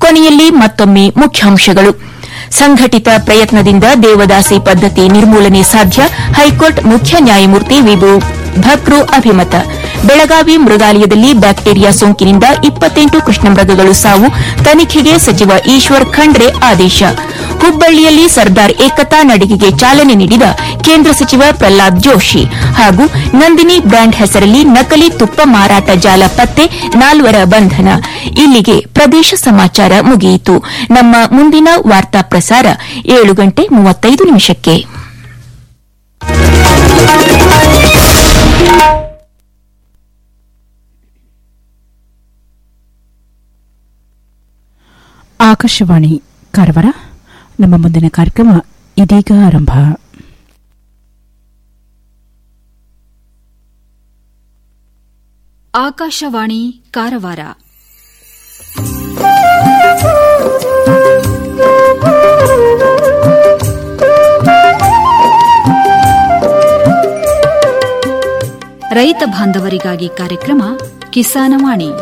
ಕೊನೆಯಲ್ಲಿ ಮತ್ತೊಮ್ಮೆ ಮುಖ್ಯಾಂಶಗಳು ಸಂಘಟಿತ ಪ್ರಯತ್ನದಿಂದ ದೇವದಾಸಿ ಪದ್ದತಿ ನಿರ್ಮೂಲನೆ ಸಾಧ್ಯ ಹೈಕೋರ್ಟ್ ಮುಖ್ಯ ನ್ಯಾಯಮೂರ್ತಿ ವಿಭು ಭಕ್ರು ಅಭಿಮತ ಬೆಳಗಾವಿ ಮೃಗಾಲಯದಲ್ಲಿ ಬ್ಯಾಕ್ಟೀರಿಯಾ ಸೋಂಕಿನಿಂದ ಇಪ್ಪತ್ತೆಂಟು ಕೃಷ್ಣಮೃಗಗಳು ಸಾವು ತನಿಖೆಗೆ ಸಚಿವ ಈಶ್ವರ್ ಖಂಡ್ರೆ ಆದೇಶ ಹುಬ್ಬಳ್ಳಿಯಲ್ಲಿ ಸರ್ದಾರ್ ಏಕತಾ ನಡಿಗೆಗೆ ಚಾಲನೆ ನೀಡಿದ ಕೇಂದ್ರ ಸಚಿವ ಪ್ರಹ್ಲಾದ್ ಜೋಶಿ ಹಾಗೂ ನಂದಿನಿ ಬ್ರ್ಯಾಂಡ್ ಹೆಸರಲ್ಲಿ ನಕಲಿ ತುಪ್ಪ ಮಾರಾಟ ಜಾಲ ಪತ್ತೆ ನಾಲ್ವರ ಬಂಧನ ಇಲ್ಲಿಗೆ ಪ್ರದೇಶ ಸಮಾಚಾರ ಮುಗಿಯಿತು ನಮ್ಮ ಮುಂದಿನ ವಾರ್ತಾ ಪ್ರಸಾರ ಏಳು ಗಂಟೆ ಮೂವತ್ತೈದು ನಿಮಿಷಕ್ಕೆ ಆಕಾಶವಾಣಿ ಕಾರವಾರ ನಮ್ಮ ಮುಂದಿನ ಕಾರ್ಯಕ್ರಮ ಇದೀಗ ಆರಂಭ ಆಕಾಶವಾಣಿ ಕಾರವಾರ ರೈತ ಬಾಂಧವರಿಗಾಗಿ ಕಾರ್ಯಕ್ರಮ ಕಿಸಾನವಾಣಿ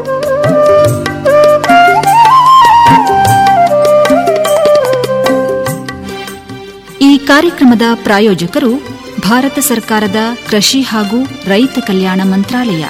ಈ ಕಾರ್ಯಕ್ರಮದ ಪ್ರಾಯೋಜಕರು ಭಾರತ ಸರ್ಕಾರದ ಕೃಷಿ ಹಾಗೂ ರೈತ ಕಲ್ಯಾಣ ಮಂತ್ರಾಲಯ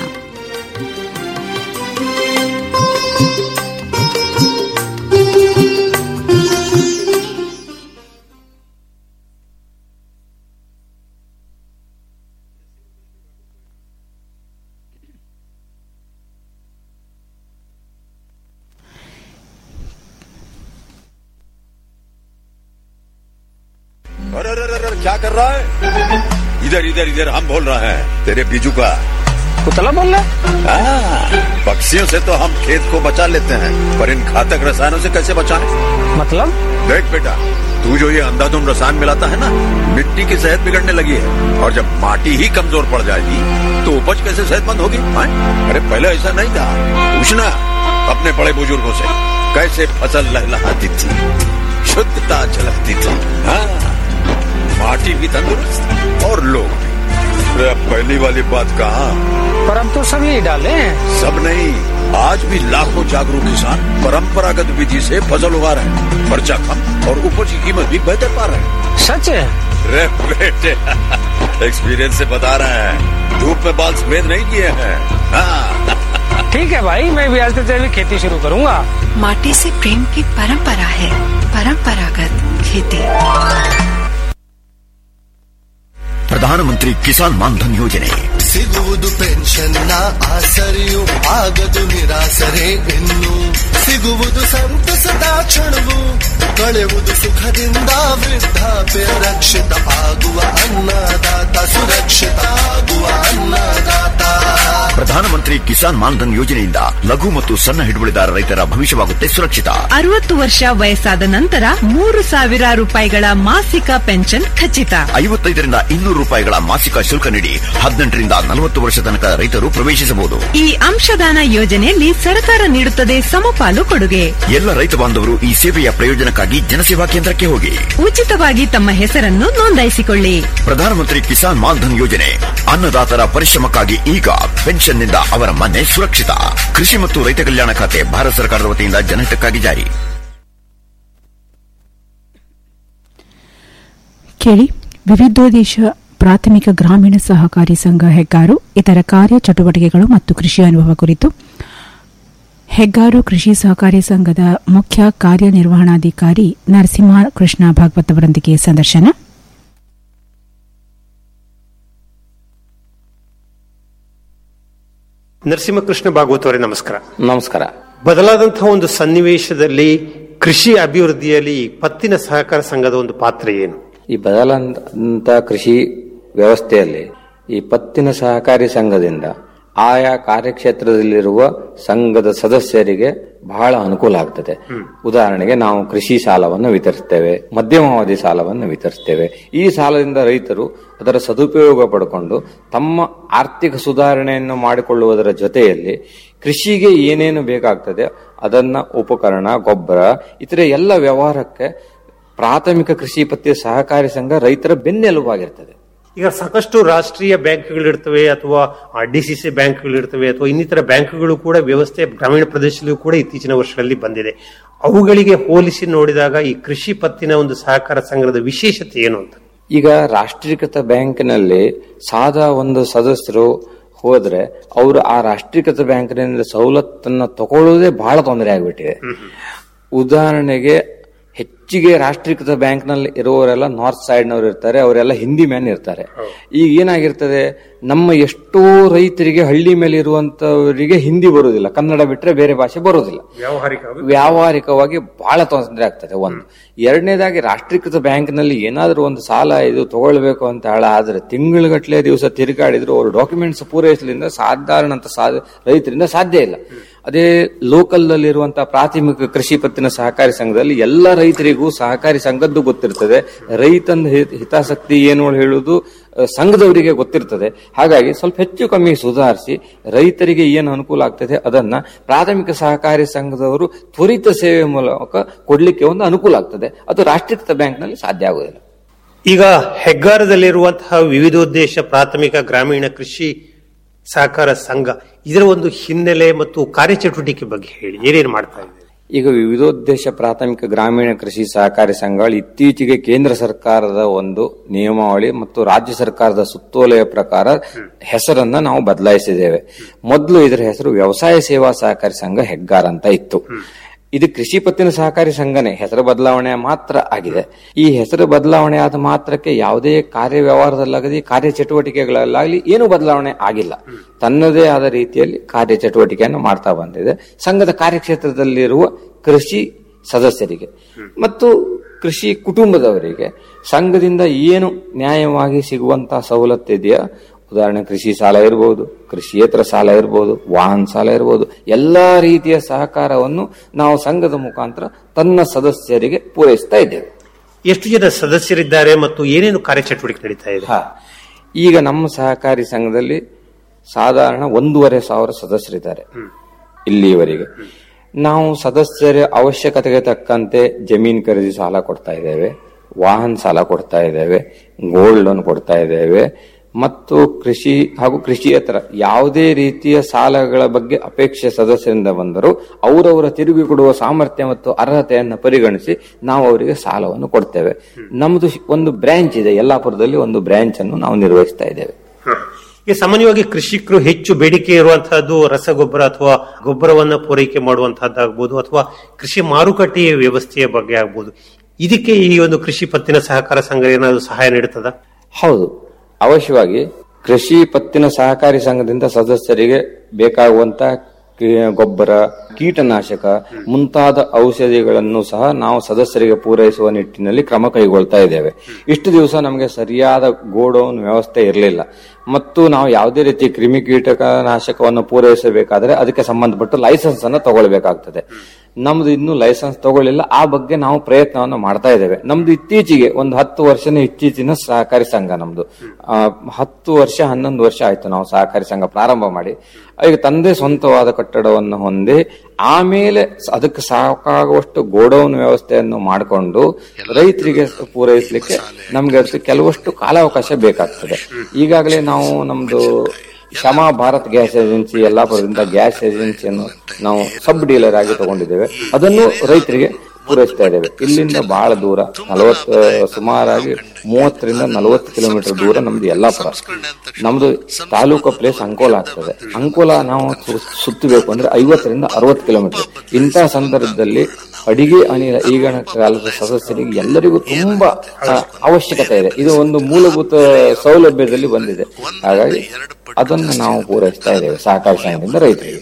अरे अरे अरे अरे, क्या कर रहा है इधर इधर इधर हम बोल रहे हैं तेरे बीजू का कुतला बोल रहा है हाँ, पक्षियों से तो हम खेत को बचा लेते हैं पर इन घातक रसायनों से कैसे बचाएं? मतलब देख बेटा तू जो ये अंधाधुंध रसायन मिलाता है ना मिट्टी की सेहत बिगड़ने लगी है और जब माटी ही कमजोर पड़ जाएगी तो उपज कैसे सेहतमंद होगी हाँ? अरे पहले ऐसा नहीं था पूछना अपने बड़े बुजुर्गों से कैसे फसल लहलहाती थी शुद्धता झलकती थी हाँ माटी भी तंदुरुस्त और लोग भी अरे अब पहली वाली बात कहा पर अब तो सब यही डाले हैं सब नहीं आज भी लाखों जागरूक किसान परंपरागत विधि से फसल उगा रहे हैं खर्चा कम और उपज की कीमत भी बेहतर पा रहे हैं सच है रे बेटे एक्सपीरियंस से बता रहे हैं धूप में बाल सफेद नहीं किए हैं हाँ ठीक है भाई मैं भी आज से जैविक खेती शुरू करूंगा माटी से प्रेम की परंपरा है परंपरागत खेती ಪ್ರಧಾನಮಂತ್ರಿ ಕಿಸಾನ್ ಮಾನ್ಧನ್ ಯೋಜನೆ ಸಿಗುವುದು ಪೆನ್ಷನ್ನ ಆಸರೆಯು ಆಗದು ನಿರಾಸರೆ ಇನ್ನು ಸಿಗುವುದು ಸಂತಸದ ಕ್ಷಣವು ಕಳೆಯುವುದು ಸುಖದಿಂದ ವೃದ್ಧಾಪ್ಯ ರಕ್ಷಿತ ಆಗುವ ಅನ್ನದಾತ ಸುರಕ್ಷಿತ ಆಗುವ ಅನ್ನದಾತ ಪ್ರಧಾನಮಂತ್ರಿ ಕಿಸಾನ್ ಮಾನ್ಧನ್ ಯೋಜನೆಯಿಂದ ಲಘು ಮತ್ತು ಸಣ್ಣ ಹಿಡುವಳಿದಾರ ರೈತರ ಭವಿಷ್ಯವಾಗುತ್ತೆ ಸುರಕ್ಷಿತ ಅರವತ್ತು ವರ್ಷ ವಯಸ್ಸಾದ ನಂತರ ಮೂರು ಸಾವಿರ ರೂಪಾಯಿಗಳ ಮಾಸಿಕ ಪೆನ್ಷನ್ ಖಚಿತ ಐವತ್ತೈದರಿಂದ ಇನ್ನೂರು ರೂಪಾಯಿಗಳ ಮಾಸಿಕ ಶುಲ್ಕ ನೀಡಿ ಹದಿನೆಂಟರಿಂದ ನಲವತ್ತು ವರ್ಷ ತನಕ ರೈತರು ಪ್ರವೇಶಿಸಬಹುದು ಈ ಅಂಶದಾನ ಯೋಜನೆಯಲ್ಲಿ ಸರ್ಕಾರ ನೀಡುತ್ತದೆ ಸಮಪಾಲು ಕೊಡುಗೆ ಎಲ್ಲ ರೈತ ಬಾಂಧವರು ಈ ಸೇವೆಯ ಪ್ರಯೋಜನಕ್ಕಾಗಿ ಜನಸೇವಾ ಕೇಂದ್ರಕ್ಕೆ ಹೋಗಿ ಉಚಿತವಾಗಿ ತಮ್ಮ ಹೆಸರನ್ನು ನೋಂದಾಯಿಸಿಕೊಳ್ಳಿ ಪ್ರಧಾನಮಂತ್ರಿ ಕಿಸಾನ್ ಮಾನ್ಧನ್ ಯೋಜನೆ ಅನ್ನದಾತರ ಪರಿಶ್ರಮಕ್ಕಾಗಿ ಈಗ ಪೆನ್ಷನ್ನಿಂದ ಅವರ ಮನೆ ಸುರಕ್ಷಿತ ಕೃಷಿ ಮತ್ತು ರೈತ ಕಲ್ಯಾಣ ಖಾತೆ ಭಾರತ ಸರ್ಕಾರದ ವತಿಯಿಂದ ಜನಹಿತಕ್ಕಾಗಿ ಜಾರಿ ಕೇಳಿ ವಿವಿಧೋದ್ದೇಶ ಪ್ರಾಥಮಿಕ ಗ್ರಾಮೀಣ ಸಹಕಾರಿ ಸಂಘ ಹೆಗ್ಗಾರು ಇತರ ಕಾರ್ಯ ಚಟುವಟಿಕೆಗಳು ಮತ್ತು ಕೃಷಿ ಅನುಭವ ಕುರಿತು ಹೆಗ್ಗಾರು ಕೃಷಿ ಸಹಕಾರಿ ಸಂಘದ ಮುಖ್ಯ ಕಾರ್ಯನಿರ್ವಹಣಾಧಿಕಾರಿ ನರಸಿಂಹ ಕೃಷ್ಣ ಭಾಗವತ್ ಅವರೊಂದಿಗೆ ಸಂದರ್ಶನ ನರಸಿಂಹಕೃಷ್ಣ ಭಾಗವತ್ ಅವರೇ ನಮಸ್ಕಾರ ನಮಸ್ಕಾರ ಬದಲಾದಂತಹ ಒಂದು ಸನ್ನಿವೇಶದಲ್ಲಿ ಕೃಷಿ ಅಭಿವೃದ್ಧಿಯಲ್ಲಿ ಈ ಪತ್ತಿನ ಸಹಕಾರ ಸಂಘದ ಒಂದು ಪಾತ್ರ ಏನು ಈ ಬದಲಾದಂತ ಕೃಷಿ ವ್ಯವಸ್ಥೆಯಲ್ಲಿ ಈ ಪತ್ತಿನ ಸಹಕಾರಿ ಸಂಘದಿಂದ ಆಯಾ ಕಾರ್ಯಕ್ಷೇತ್ರದಲ್ಲಿರುವ ಸಂಘದ ಸದಸ್ಯರಿಗೆ ಬಹಳ ಅನುಕೂಲ ಆಗ್ತದೆ ಉದಾಹರಣೆಗೆ ನಾವು ಕೃಷಿ ಸಾಲವನ್ನು ವಿತರಿಸ್ತೇವೆ ಮಧ್ಯಮಾವಧಿ ಸಾಲವನ್ನು ವಿತರಿಸ್ತೇವೆ ಈ ಸಾಲದಿಂದ ರೈತರು ಅದರ ಸದುಪಯೋಗ ಪಡ್ಕೊಂಡು ತಮ್ಮ ಆರ್ಥಿಕ ಸುಧಾರಣೆಯನ್ನು ಮಾಡಿಕೊಳ್ಳುವುದರ ಜೊತೆಯಲ್ಲಿ ಕೃಷಿಗೆ ಏನೇನು ಬೇಕಾಗ್ತದೆ ಅದನ್ನ ಉಪಕರಣ ಗೊಬ್ಬರ ಇತರೆ ಎಲ್ಲ ವ್ಯವಹಾರಕ್ಕೆ ಪ್ರಾಥಮಿಕ ಕೃಷಿ ಪತ್ತಿಯ ಸಹಕಾರಿ ಸಂಘ ರೈತರ ಬೆನ್ನೆಲುಬಾಗಿರ್ತದೆ ಈಗ ಸಾಕಷ್ಟು ರಾಷ್ಟ್ರೀಯ ಬ್ಯಾಂಕ್ಗಳಿರ್ತವೆ ಅಥವಾ ಡಿ ಸಿ ಸಿ ಬ್ಯಾಂಕ್ಗಳಿರ್ತವೆ ಅಥವಾ ಇನ್ನಿತರ ಬ್ಯಾಂಕ್ಗಳು ಕೂಡ ವ್ಯವಸ್ಥೆ ಗ್ರಾಮೀಣ ಪ್ರದೇಶದಲ್ಲೂ ಕೂಡ ಇತ್ತೀಚಿನ ವರ್ಷಗಳಲ್ಲಿ ಬಂದಿದೆ ಅವುಗಳಿಗೆ ಹೋಲಿಸಿ ನೋಡಿದಾಗ ಈ ಕೃಷಿ ಪತ್ತಿನ ಒಂದು ಸಹಕಾರ ಸಂಘದ ವಿಶೇಷತೆ ಏನು ಅಂತ ಈಗ ರಾಷ್ಟ್ರೀಕೃತ ಬ್ಯಾಂಕ್ನಲ್ಲಿ ಸಾದಾ ಒಂದು ಸದಸ್ಯರು ಹೋದ್ರೆ ಅವರು ಆ ರಾಷ್ಟ್ರೀಕೃತ ಬ್ಯಾಂಕಿನಿಂದ ಸವಲತ್ತನ್ನ ತಗೊಳ್ಳೋದೇ ಬಹಳ ತೊಂದರೆ ಆಗ್ಬಿಟ್ಟಿದೆ ಉದಾಹರಣೆಗೆ ಹೆಚ್ಚಿಗೆ ರಾಷ್ಟ್ರೀಕೃತ ಬ್ಯಾಂಕ್ ನಲ್ಲಿ ಇರುವವರೆಲ್ಲ ನಾರ್ತ್ ಸೈಡ್ ನವರು ಇರ್ತಾರೆ ಅವರೆಲ್ಲ ಹಿಂದಿ ಮ್ಯಾನ್ ಇರ್ತಾರೆ ಈಗ ಏನಾಗಿರ್ತದೆ ನಮ್ಮ ಎಷ್ಟೋ ರೈತರಿಗೆ ಹಳ್ಳಿ ಮೇಲೆ ಇರುವಂತವರಿಗೆ ಹಿಂದಿ ಬರುವುದಿಲ್ಲ ಕನ್ನಡ ಬಿಟ್ರೆ ಬೇರೆ ಭಾಷೆ ಬರುವುದಿಲ್ಲ ವ್ಯಾವಹಾರಿಕ ವ್ಯಾವಹಾರಿಕವಾಗಿ ಬಹಳ ತೊಂದರೆ ಆಗ್ತದೆ ಒಂದು ಎರಡನೇದಾಗಿ ರಾಷ್ಟ್ರೀಕೃತ ಬ್ಯಾಂಕ್ ನಲ್ಲಿ ಏನಾದ್ರೂ ಒಂದು ಸಾಲ ಇದು ತಗೊಳ್ಬೇಕು ಅಂತ ಹೇಳ ಆದ್ರೆ ತಿಂಗಳುಗಟ್ಟಲೆ ದಿವಸ ತಿರುಗಾಡಿದ್ರು ಅವರು ಡಾಕ್ಯುಮೆಂಟ್ಸ್ ಪೂರೈಸಲಿಂದ ಸಾಧಾರಣ ಅಂತ ಸಾ- ರೈತರಿಂದ ಸಾಧ್ಯ ಇಲ್ಲ ಅದೇ ಲೋಕಲ್ ನಲ್ಲಿರುವಂತಹ ಪ್ರಾಥಮಿಕ ಕೃಷಿ ಪತ್ತಿನ ಸಹಕಾರಿ ಸಂಘದಲ್ಲಿ ಎಲ್ಲ ರೈತರಿಗೂ ಸಹಕಾರಿ ಸಂಘದ್ದು ಗೊತ್ತಿರ್ತದೆ ರೈತನ ಹಿ- ಹಿತಾಸಕ್ತಿ ಏನು ಹೇಳುವುದು ಅಹ್, ಸಂಘದವರಿಗೆ ಗೊತ್ತಿರ್ತದೆ ಹಾಗಾಗಿ ಸ್ವಲ್ಪ ಹೆಚ್ಚು ಕಮ್ಮಿ ಸುಧಾರಿಸಿ ರೈತರಿಗೆ ಏನು ಅನುಕೂಲ ಆಗ್ತದೆ ಅದನ್ನ ಪ್ರಾಥಮಿಕ ಸಹಕಾರಿ ಸಂಘದವರು ತ್ವರಿತ ಸೇವೆ ಮೂಲಕ ಕೊಡ್ಲಿಕ್ಕೆ ಒಂದು ಅನುಕೂಲ ಆಗ್ತದೆ ಅದು ರಾಷ್ಟ್ರೀಕೃತ ಬ್ಯಾಂಕ್ ನಲ್ಲಿ ಸಾಧ್ಯ ಆಗುವುದಿಲ್ಲ ಈಗ ಹೆಗ್ಗಾರದಲ್ಲಿರುವಂತಹ ವಿವಿಧೋದ್ದೇಶ ಪ್ರಾಥಮಿಕ ಗ್ರಾಮೀಣ ಕೃಷಿ ಸಹಕಾರ ಸಂಘ ಇದರ ಒಂದು ಹಿನ್ನೆಲೆ ಮತ್ತು ಕಾರ್ಯಚಟುವಟಿಕೆ ಬಗ್ಗೆ ಹೇಳಿ ಏನೇನು ಮಾಡ್ತಾ ಇದೆ ಈಗ ವಿವಿಧೋದ್ದೇಶ ಪ್ರಾಥಮಿಕ ಗ್ರಾಮೀಣ ಕೃಷಿ ಸಹಕಾರಿ ಸಂಘಗಳು ಇತ್ತೀಚೆಗೆ ಕೇಂದ್ರ ಸರ್ಕಾರದ ಒಂದು ನಿಯಮಾವಳಿ ಮತ್ತು ರಾಜ್ಯ ಸರ್ಕಾರದ ಸುತ್ತೋಲೆಯ ಪ್ರಕಾರ ಹೆಸರನ್ನ ನಾವು ಬದಲಾಯಿಸಿದ್ದೇವೆ ಮೊದಲು ಇದರ ಹೆಸರು ವ್ಯವಸಾಯ ಸೇವಾ ಸಹಕಾರಿ ಸಂಘ ಹೆಗ್ಗಾರ್ ಅಂತ ಇತ್ತು ಇದು ಕೃಷಿ ಪತ್ತಿನ ಸಹಕಾರಿ ಸಂಘನೇ ಹೆಸರು ಬದಲಾವಣೆ ಮಾತ್ರ ಆಗಿದೆ ಈ ಹೆಸರು ಬದಲಾವಣೆ ಆದ ಮಾತ್ರಕ್ಕೆ ಯಾವುದೇ ಕಾರ್ಯ ವ್ಯವಹಾರದಲ್ಲಾಗಲಿ ಕಾರ್ಯ ಚಟುವಟಿಕೆಗಳಲ್ಲಾಗಲಿ ಏನು ಬದಲಾವಣೆ ಆಗಿಲ್ಲ ತನ್ನದೇ ಆದ ರೀತಿಯಲ್ಲಿ ಕಾರ್ಯ ಚಟುವಟಿಕೆಯನ್ನು ಮಾಡ್ತಾ ಬಂದಿದೆ ಸಂಘದ ಕಾರ್ಯಕ್ಷೇತ್ರದಲ್ಲಿರುವ ಕೃಷಿ ಸದಸ್ಯರಿಗೆ ಮತ್ತು ಕೃಷಿ ಕುಟುಂಬದವರಿಗೆ ಸಂಘದಿಂದ ಏನು ನ್ಯಾಯವಾಗಿ ಸಿಗುವಂತಹ ಸವಲತ್ತಿದೆಯಾ ಉದಾಹರಣೆ ಕೃಷಿ ಸಾಲ ಇರಬಹುದು ಕೃಷಿಯೇತರ ಸಾಲ ಇರಬಹುದು ವಾಹನ ಸಾಲ ಇರಬಹುದು ಎಲ್ಲಾ ರೀತಿಯ ಸಹಕಾರವನ್ನು ನಾವು ಸಂಘದ ಮುಖಾಂತರ ತನ್ನ ಸದಸ್ಯರಿಗೆ ಪೂರೈಸ್ತಾ ಇದ್ದೇವೆ ಎಷ್ಟು ಜನ ಸದಸ್ಯರಿದ್ದಾರೆ ಮತ್ತು ಏನೇನು ಕಾರ್ಯಚಟುವಟಿಕೆ ನಡೀತಾ ಇದೆ ಹಾ. ಈಗ ನಮ್ಮ ಸಹಕಾರಿ ಸಂಘದಲ್ಲಿ ಸಾಧಾರಣ ಒಂದೂವರೆ ಸಾವಿರ ಸದಸ್ಯರಿದ್ದಾರೆ ಇಲ್ಲಿಯವರೆಗೆ ನಾವು ಸದಸ್ಯರ ಅವಶ್ಯಕತೆಗೆ ತಕ್ಕಂತೆ ಜಮೀನ್ ಖರೀದಿ ಸಾಲ ಕೊಡ್ತಾ ಇದ್ದೇವೆ ವಾಹನ ಸಾಲ ಕೊಡ್ತಾ ಇದ್ದೇವೆ ಗೋಲ್ಡ್ ಲೋನ್ ಕೊಡ್ತಾ ಇದ್ದೇವೆ ಮತ್ತು ಕೃಷಿ ಹಾಗೂ ಕೃಷಿಯೇತರ ಯಾವುದೇ ರೀತಿಯ ಸಾಲಗಳ ಬಗ್ಗೆ ಅಪೇಕ್ಷೆ ಸದಸ್ಯರಿಂದ ಬಂದರೂ ಅವರವರ ತಿರುಗಿ ಕೊಡುವ ಸಾಮರ್ಥ್ಯ ಮತ್ತು ಅರ್ಹತೆಯನ್ನು ಪರಿಗಣಿಸಿ ನಾವು ಅವರಿಗೆ ಸಾಲವನ್ನು ಕೊಡ್ತೇವೆ ನಮ್ಮದು ಒಂದು ಬ್ರಾಂಚ್ ಇದೆ ಯಲ್ಲಾಪುರದಲ್ಲಿ ಒಂದು ಬ್ರಾಂಚ್ ಅನ್ನು ನಾವು ನಿರ್ವಹಿಸ್ತಾ ಇದ್ದೇವೆ ಈಗ ಸಾಮಾನ್ಯವಾಗಿ ಕೃಷಿಕರು ಹೆಚ್ಚು ಬೇಡಿಕೆ ಇರುವಂತಹದ್ದು ರಸಗೊಬ್ಬರ ಅಥವಾ ಗೊಬ್ಬರವನ್ನ ಪೂರೈಕೆ ಮಾಡುವಂತಹದ್ದಾಗಬಹುದು ಅಥವಾ ಕೃಷಿ ಮಾರುಕಟ್ಟೆಯ ವ್ಯವಸ್ಥೆಯ ಬಗ್ಗೆ ಆಗ್ಬೋದು ಇದಕ್ಕೆ ಈ ಒಂದು ಕೃಷಿ ಪತ್ತಿನ ಸಹಕಾರ ಸಂಘ ಏನಾದರೂ ಸಹಾಯ ನೀಡುತ್ತದ ಹೌದು ಅವಶ್ಯವಾಗಿ ಕೃಷಿ ಪತ್ತಿನ ಸಹಕಾರಿ ಸಂಘದಿಂದ ಸದಸ್ಯರಿಗೆ ಬೇಕಾಗುವಂತ ಕಿ- ಗೊಬ್ಬರ ಕೀಟನಾಶಕ ಮುಂತಾದ ಔಷಧಿಗಳನ್ನು ಸಹ ನಾವು ಸದಸ್ಯರಿಗೆ ಪೂರೈಸುವ ನಿಟ್ಟಿನಲ್ಲಿ ಕ್ರಮ ಕೈಗೊಳ್ತಾ ಇದ್ದೇವೆ ಇಷ್ಟು ದಿವಸ ನಮಗೆ ಸರಿಯಾದ ಗೋಡೌನ್ ವ್ಯವಸ್ಥೆ ಇರಲಿಲ್ಲ ಮತ್ತು ನಾವು ಯಾವುದೇ ರೀತಿ ಕ್ರಿಮಿ ಕೀಟನಾಶಕವನ್ನು ಪೂರೈಸಬೇಕಾದ್ರೆ ಅದಕ್ಕೆ ಸಂಬಂಧಪಟ್ಟ ಲೈಸೆನ್ಸ್ ಅನ್ನು ತಗೊಳ್ಬೇಕಾಗ್ತದೆ ನಮ್ದು ಇನ್ನು ಲೈಸೆನ್ಸ್ ತಗೊಳ್ಳಿಲ್ಲ ಆ ಬಗ್ಗೆ ನಾವು ಪ್ರಯತ್ನವನ್ನು ಮಾಡ್ತಾ ಇದ್ದೇವೆ ನಮ್ದು ಇತ್ತೀಚೆಗೆ ಒಂದು ಹತ್ತು ವರ್ಷನ ಇತ್ತೀಚಿನ ಸಹಕಾರಿ ಸಂಘ ನಮ್ದು ಆ, ಹತ್ತು ವರ್ಷ ಹನ್ನೊಂದು ವರ್ಷ ಆಯ್ತು ನಾವು ಸಹಕಾರಿ ಸಂಘ ಪ್ರಾರಂಭ ಮಾಡಿ ಈಗ ತಂದೆ ಸ್ವಂತವಾದ ಕಟ್ಟಡವನ್ನು ಹೊಂದಿ ಆಮೇಲೆ ಸ- ಅದಕ್ಕೆ ಸಾಕಾಗುವಷ್ಟು ಗೋಡೌನ್ ವ್ಯವಸ್ಥೆಯನ್ನು ಮಾಡಿಕೊಂಡು ರೈತರಿಗೆ ಪೂರೈಸಲಿಕ್ಕೆ ನಮ್ಗೆ ಅದಕ್ಕೆ ಕೆಲವಷ್ಟು ಕಾಲಾವಕಾಶ ಬೇಕಾಗ್ತದೆ ಈಗಾಗಲೇ ನಾವು ನಮ್ದು ಕ್ಷಮಾ ಭಾರತ್ ಗ್ಯಾಸ್ ಏಜೆನ್ಸಿ ಯಲ್ಲಾಪುರದಿಂದ ಗ್ಯಾಸ್ ಏಜೆನ್ಸಿಯನ್ನು ನಾವು ಸಬ್ ಡೀಲರ್ ಆಗಿ ತಗೊಂಡಿದ್ದೇವೆ ಅದನ್ನು ರೈತರಿಗೆ ಪೂರೈಸ್ತಾ ಇದ್ದೇವೆ ಇಲ್ಲಿಂದ ಬಹಳ ದೂರ ನಲವತ್ತು ಸುಮಾರಾಗಿ ಮೂವತ್ತರಿಂದ ನಲವತ್ತು ಕಿಲೋಮೀಟರ್ ದೂರ ನಮ್ದು ಯಲ್ಲಾಪುರ ನಮ್ದು ತಾಲೂಕು ಪ್ಲೇಸ್ ಅಂಕೋಲ ಆಗ್ತದೆ ಅಂಕೋಲ ನಾವು ಸು- ಸುತ್ತಬೇಕು ಅಂದ್ರೆ ಐವತ್ತರಿಂದ ಅರವತ್ತು ಕಿಲೋಮೀಟರ್ ಇಂತಹ ಸಂದರ್ಭದಲ್ಲಿ ಅಡಿಗೆ ಅನಿಲ ಈಗಿನ ಕಾಲದ ಸದಸ್ಯರಿಗೆ ಎಲ್ಲರಿಗೂ ತುಂಬಾ ಆ, ಅವಶ್ಯಕತೆ ಇದೆ ಇದು ಒಂದು ಮೂಲಭೂತ ಸೌಲಭ್ಯದಲ್ಲಿ ಬಂದಿದೆ ಹಾಗಾಗಿ ಅದನ್ನು ನಾವು ಪೂರೈಸ್ತಾ ಇದ್ದೇವೆ ಸಹಕಾರ ಸಂಘದಿಂದ ರೈತರಿಗೆ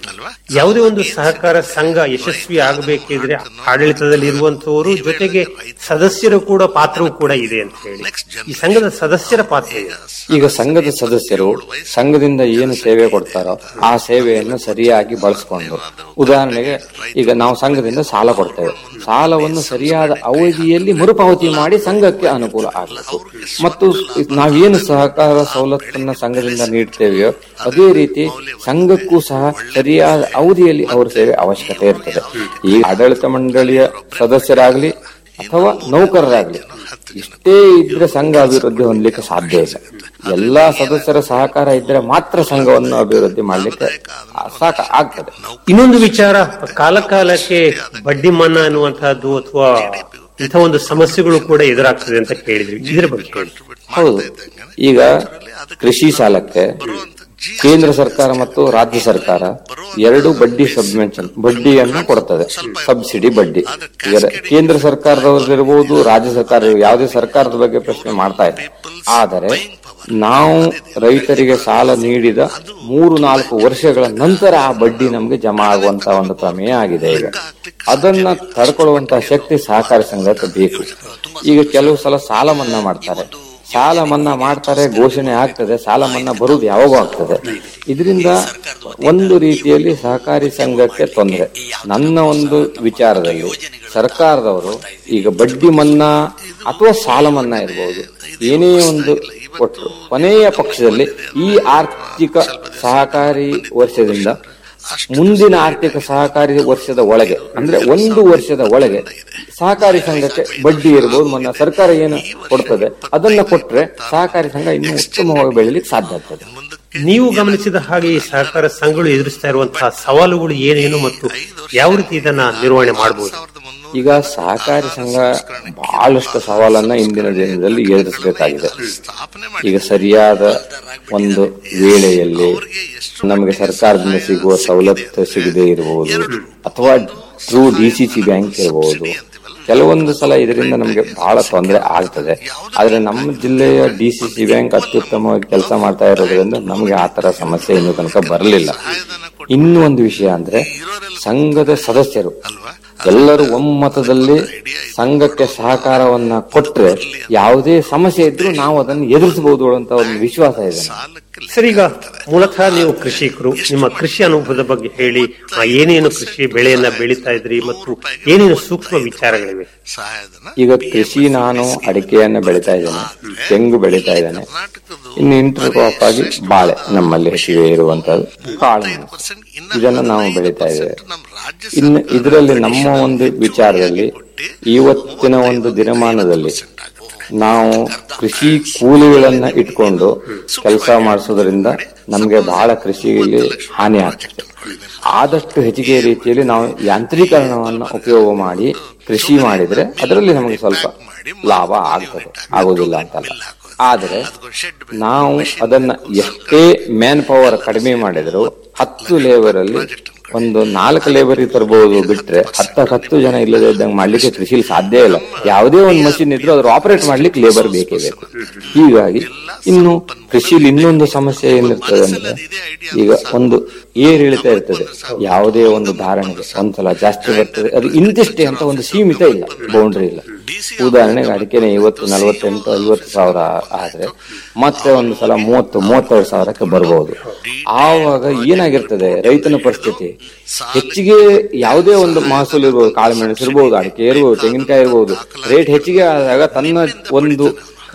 ಯಾವುದೇ ಒಂದು ಸಹಕಾರ ಸಂಘ ಯಶಸ್ವಿ ಆಗಬೇಕಿದ್ರೆ ಆಡಳಿತದಲ್ಲಿ ಇರುವಂತವರು ಜೊತೆಗೆ ಸದಸ್ಯರು ಕೂಡ ಪಾತ್ರವೂ ಕೂಡ ಇದೆ ಅಂತ ಹೇಳಿ ಈ ಸಂಘದ ಸದಸ್ಯರ ಪಾತ್ರ ಏನು ಈಗ ಸಂಘದ ಸದಸ್ಯರು ಸಂಘದಿಂದ ಏನು ಸೇವೆ ಕೊಡ್ತಾರೋ ಆ ಸೇವೆಯನ್ನು ಸರಿಯಾಗಿ ಬಳಸ್ಕೊಂಡು ಉದಾಹರಣೆಗೆ ಈಗ ನಾವು ಸಂಘದಿಂದ ಸಾಲ ಕೊಡ್ತೇವೆ ಸಾಲವನ್ನು ಸರಿಯಾದ ಅವಧಿಯಲ್ಲಿ ಮರುಪಾವತಿ ಮಾಡಿ ಸಂಘಕ್ಕೆ ಅನುಕೂಲ ಆಗಬೇಕು ಮತ್ತು ನಾವೇನು ಸಹಕಾರ ಸವಲತ್ತನ್ನ ಸಂಘದಿಂದ ನೀಡ್ತೇವೆಯೋ ಅದೇ ರೀತಿ ಸಂಘಕ್ಕೂ ಸಹ ಸರಿಯಾದ ಅವಧಿಯಲ್ಲಿ ಅವರ ಸೇವೆ ಅವಶ್ಯಕತೆ ಇರ್ತದೆ ಈ ಆಡಳಿತ ಮಂಡಳಿಯ ಸದಸ್ಯರಾಗ್ಲಿ ಅಥವಾ ನೌಕರರಾಗ್ಲಿ ಇಷ್ಟೇ ಇದ್ರೆ ಸಂಘ ಅಭಿವೃದ್ಧಿ ಹೊಂದಲಿಕ್ಕೆ ಸಾಧ್ಯ ಇಲ್ಲ ಎಲ್ಲಾ ಸದಸ್ಯರ ಸಹಕಾರ ಇದ್ರೆ ಮಾತ್ರ ಸಂಘವನ್ನು ಅಭಿವೃದ್ಧಿ ಮಾಡ್ಲಿಕ್ಕೆ ಸಾಕ ಆಗ್ತದೆ ಇನ್ನೊಂದು ವಿಚಾರ ಕಾಲ ಕಾಲಕ್ಕೆ ಬಡ್ಡಿ ಮನ್ನಾ ಅನ್ನುವಂತಹದ್ದು ಅಥವಾ ಇಂಥ ಒಂದು ಸಮಸ್ಯೆಗಳು ಕೂಡ ಎದುರಾಗ್ತದೆ ಅಂತ ಕೇಳಿದ್ವಿ ಇದ್ರ ಬಗ್ಗೆ ಹೇಳಿ ಹೌದು ಈಗ ಕೃಷಿ ಸಾಲಕ್ಕೆ ಕೇಂದ್ರ ಸರ್ಕಾರ ಮತ್ತು ರಾಜ್ಯ ಸರ್ಕಾರ ಎರಡು ಬಡ್ಡಿ ಸಬ್ಮೆನ್ಷನ್ ಬಡ್ಡಿಯನ್ನು ಕೊಡ್ತದೆ ಸಬ್ಸಿಡಿ ಬಡ್ಡಿ ಈಗ ಕೇಂದ್ರ ಸರ್ಕಾರದವ್ರದಿರ್ಬೋದು ರಾಜ್ಯ ಸರ್ಕಾರ ಯಾವುದೇ ಸರ್ಕಾರದ ಬಗ್ಗೆ ಪ್ರಶ್ನೆ ಮಾಡ್ತಾ ಇದೆ ಆದರೆ ನಾವು ರೈತರಿಗೆ ಸಾಲ ನೀಡಿದ ಮೂರು ನಾಲ್ಕು ವರ್ಷಗಳ ನಂತರ ಆ ಬಡ್ಡಿ ನಮಗೆ ಜಮಾ ಆಗುವಂತ ಒಂದು ಪ್ರಮೇಯ ಆಗಿದೆ ಈಗ ಅದನ್ನ ತಡ್ಕೊಳ್ಳುವಂತಹ ಶಕ್ತಿ ಸಹಕಾರಿ ಸಂಘಕ್ಕೆ ಬೇಕು ಈಗ ಕೆಲವು ಸಲ ಸಾಲ ಮನ್ನಾ ಮಾಡ್ತಾರೆ ಸಾಲ ಮನ್ನಾ ಮಾಡ್ತಾರೆ ಘೋಷಣೆ ಆಗ್ತದೆ ಸಾಲ ಮನ್ನಾ ಬರುವುದು ಯಾವಾಗೂ ಆಗ್ತದೆ ಇದರಿಂದ ಒಂದು ರೀತಿಯಲ್ಲಿ ಸಹಕಾರಿ ಸಂಘಕ್ಕೆ ತೊಂದರೆ ನನ್ನ ಒಂದು ವಿಚಾರದಲ್ಲಿ ಸರ್ಕಾರದವರು ಈಗ ಬಡ್ಡಿ ಮನ್ನಾ ಅಥವಾ ಸಾಲ ಮನ್ನಾ ಇರಬಹುದು ಏನೇ ಒಂದು ಕೊಟ್ಟರು ಕೊನೆಯ ಪಕ್ಷದಲ್ಲಿ ಈ ಆರ್ಥಿಕ ಸಹಕಾರಿ ವರ್ಷದಿಂದ ಮುಂದಿನ ಆರ್ಥಿಕ ಸಹಕಾರಿ ವರ್ಷದ ಒಳಗೆ ಅಂದ್ರೆ ಒಂದು ವರ್ಷದ ಒಳಗೆ ಸಹಕಾರಿ ಸಂಘಕ್ಕೆ ಬಡ್ಡಿ ಇರಬಹುದು ಮೊನ್ನೆ ಸರ್ಕಾರ ಏನು ಕೊಡ್ತದೆ ಅದನ್ನ ಕೊಟ್ರೆ ಸಹಕಾರಿ ಸಂಘ ಇನ್ನೂ ಉತ್ತಮವಾಗಿ ಬೆಳಿಲಿಕ್ಕೆ ಸಾಧ್ಯ ಆಗ್ತದೆ ನೀವು ಗಮನಿಸಿದ ಹಾಗೆ ಈ ಸಹಕಾರ ಸಂಘಗಳು ಎದುರಿಸ್ತಾ ಇರುವಂತಹ ಸವಾಲುಗಳು ಏನೇನು ಮತ್ತು ಯಾವ ರೀತಿ ಇದನ್ನ ನಿರ್ವಹಣೆ ಮಾಡಬಹುದು ಈಗ ಸಹಕಾರಿ ಸಂಘ ಬಹಳಷ್ಟು ಸವಾಲನ್ನ ಇಂದಿನ ದಿನದಲ್ಲಿ ಎದುರಿಸಬೇಕಾಗಿದೆ ಈಗ ಸರಿಯಾದ ಒಂದು ವೇಳೆಯಲ್ಲಿ ನಮಗೆ ಸರ್ಕಾರದಿಂದ ಸಿಗುವ ಸವಲತ್ತು ಸಿಗದೆ ಇರಬಹುದು ಅಥವಾ ಥ್ರೂ ಡಿಸಿಸಿ ಬ್ಯಾಂಕ್ ಇರಬಹುದು ಕೆಲವೊಂದು ಸಲ ಇದರಿಂದ ನಮಗೆ ಬಹಳ ತೊಂದರೆ ಆಗ್ತದೆ ಆದ್ರೆ ನಮ್ಮ ಜಿಲ್ಲೆಯ ಡಿಸಿಸಿ ಬ್ಯಾಂಕ್ ಅತ್ಯುತ್ತಮವಾಗಿ ಕೆಲಸ ಮಾಡ್ತಾ ಇರೋದ್ರಿಂದ ನಮಗೆ ಆ ತರ ಸಮಸ್ಯೆ ಇನ್ನೂ ತನಕ ಬರಲಿಲ್ಲ ಇನ್ನೂ ಒಂದು ವಿಷಯ ಅಂದ್ರೆ ಸಂಘದ ಸದಸ್ಯರು ಎಲ್ಲರೂ ಒಮ್ಮತದಲ್ಲಿ ಸಂಘಕ್ಕೆ ಸಹಕಾರವನ್ನ ಕೊಟ್ರೆ ಯಾವುದೇ ಸಮಸ್ಯೆ ಇದ್ರೂ ನಾವು ಅದನ್ನು ಎದುರಿಸಬಹುದು ಅಂತ ಒಂದು ವಿಶ್ವಾಸ ಇದೆ ಸರ್ ಈಗ ಮೂಲತಃ ನೀವು ಕೃಷಿಕರು ನಿಮ್ಮ ಕೃಷಿ ಅನುಭವದ ಬಗ್ಗೆ ಹೇಳಿ ಆ, ಏನೇನು ಕೃಷಿ ಬೆಳೆಯನ್ನ ಬೆಳೀತಾ ಇದ್ರಿ ಮತ್ತು ಏನೇನು ಸೂಕ್ಷ್ಮ ವಿಚಾರಗಳಿವೆ ಈಗ ಕೃಷಿ ನಾನು ಅಡಿಕೆಯನ್ನ ಬೆಳಿತಾ ಇದ್ದೇನೆ ತೆಂಗು ಬೆಳಿತಾ ಇದ್ದೇನೆ ಇನ್ನು ಇಂಟರ್ ಕ್ರಾಪ್ ಆಗಿ ಬಾಳೆ ನಮ್ಮಲ್ಲಿ ಹೆಚ್ಚಿಗೆ ಇರುವಂತದ್ದು ಕಾಳು ಇದನ್ನ ನಾವು ಬೆಳಿತಾ ಇದ್ದೇವೆ ಇನ್ನು ಇದರಲ್ಲಿ ನಮ್ಮ ಒಂದು ವಿಚಾರದಲ್ಲಿ ಇವತ್ತಿನ ಒಂದು ದಿನಮಾನದಲ್ಲಿ ನಾವು ಕೃಷಿ ಕೂಲಿಗಳನ್ನ ಇಟ್ಕೊಂಡು ಕೆಲಸ ಮಾಡಿಸೋದ್ರಿಂದ ನಮಗೆ ಬಹಳ ಕೃಷಿಯಲ್ಲಿ ಹಾನಿ ಆಗ್ತದೆ ಆದಷ್ಟು ಹೆಚ್ಚಿಗೆ ರೀತಿಯಲ್ಲಿ ನಾವು ಯಾಂತ್ರೀಕರಣವನ್ನು ಉಪಯೋಗ ಮಾಡಿ ಕೃಷಿ ಮಾಡಿದ್ರೆ ಅದರಲ್ಲಿ ನಮಗೆ ಸ್ವಲ್ಪ ಲಾಭ ಆಗ್ತದೆ ಆಗೋದಿಲ್ಲ ಅಂತಲ್ಲ ಆದರೆ ನಾವು ಅದನ್ನ ಎಷ್ಟೇ ಮ್ಯಾನ್ ಪವರ್ ಕಡಿಮೆ ಮಾಡಿದ್ರು ಹತ್ತು ಲೇಬರ್ ಅಲ್ಲಿ ಒಂದು ನಾಲ್ಕು ಲೇಬರ್ ತರಬಹುದು ಬಿಟ್ರೆ ಹತ್ತ ಹತ್ತು ಜನ ಇಲ್ಲದೆ ಇದ್ದಂಗೆ ಮಾಡ್ಲಿಕ್ಕೆ ಕೃಷಿಲಿ ಸಾಧ್ಯ ಇಲ್ಲ ಯಾವುದೇ ಒಂದು ಮಷಿನ್ ಇದ್ರೂ ಅದ್ರ ಆಪರೇಟ್ ಮಾಡ್ಲಿಕ್ಕೆ ಲೇಬರ್ ಬೇಕೇ ಬೇಕು ಹೀಗಾಗಿ ಇನ್ನು ಕೃಷಿಲಿ ಇನ್ನೊಂದು ಸಮಸ್ಯೆ ಏನಿರ್ತದೆ ಅಂದ್ರೆ ಈಗ ಒಂದು ಏರ್ ಇಳಿತಾ ಇರ್ತದೆ ಯಾವುದೇ ಒಂದು ಧಾರಣೆಗೆ ಒಂದ್ಸಲ ಜಾಸ್ತಿ ಬರ್ತದೆ ಅದು ಇಂತಿಷ್ಟೇ ಅಂತ ಒಂದು ಸೀಮಿತ ಇಲ್ಲ ಬೌಂಡ್ರಿ ಇಲ್ಲ ಉದಾಹರಣೆಗೆ ಅಡಿಕೆನೆ ಇವತ್ತು ನಲವತ್ತೆಂಟು ಐವತ್ತು ಸಾವಿರ ಆದ್ರೆ ಮತ್ತೆ ಒಂದು ಸಲ ಮೂವತ್ತು ಮೂವತ್ತೆರಡು ಸಾವಿರಕ್ಕೆ ಬರಬಹುದು ಆವಾಗ ಏನಾಗಿರ್ತದೆ ರೈತನ ಪರಿಸ್ಥಿತಿ ಹೆಚ್ಚಿಗೆ ಯಾವುದೇ ಒಂದು ಮಹಸೂಲು ಇರ್ಬೋದು ಕಾಳುಮೆಣಸು ಇರ್ಬೋದು ಅಡಿಕೆ ಇರ್ಬೋದು ತೆಂಗಿನಕಾಯಿ ಇರ್ಬೋದು ರೇಟ್ ಹೆಚ್ಚಿಗೆ ಆದಾಗ ತನ್ನ ಒಂದು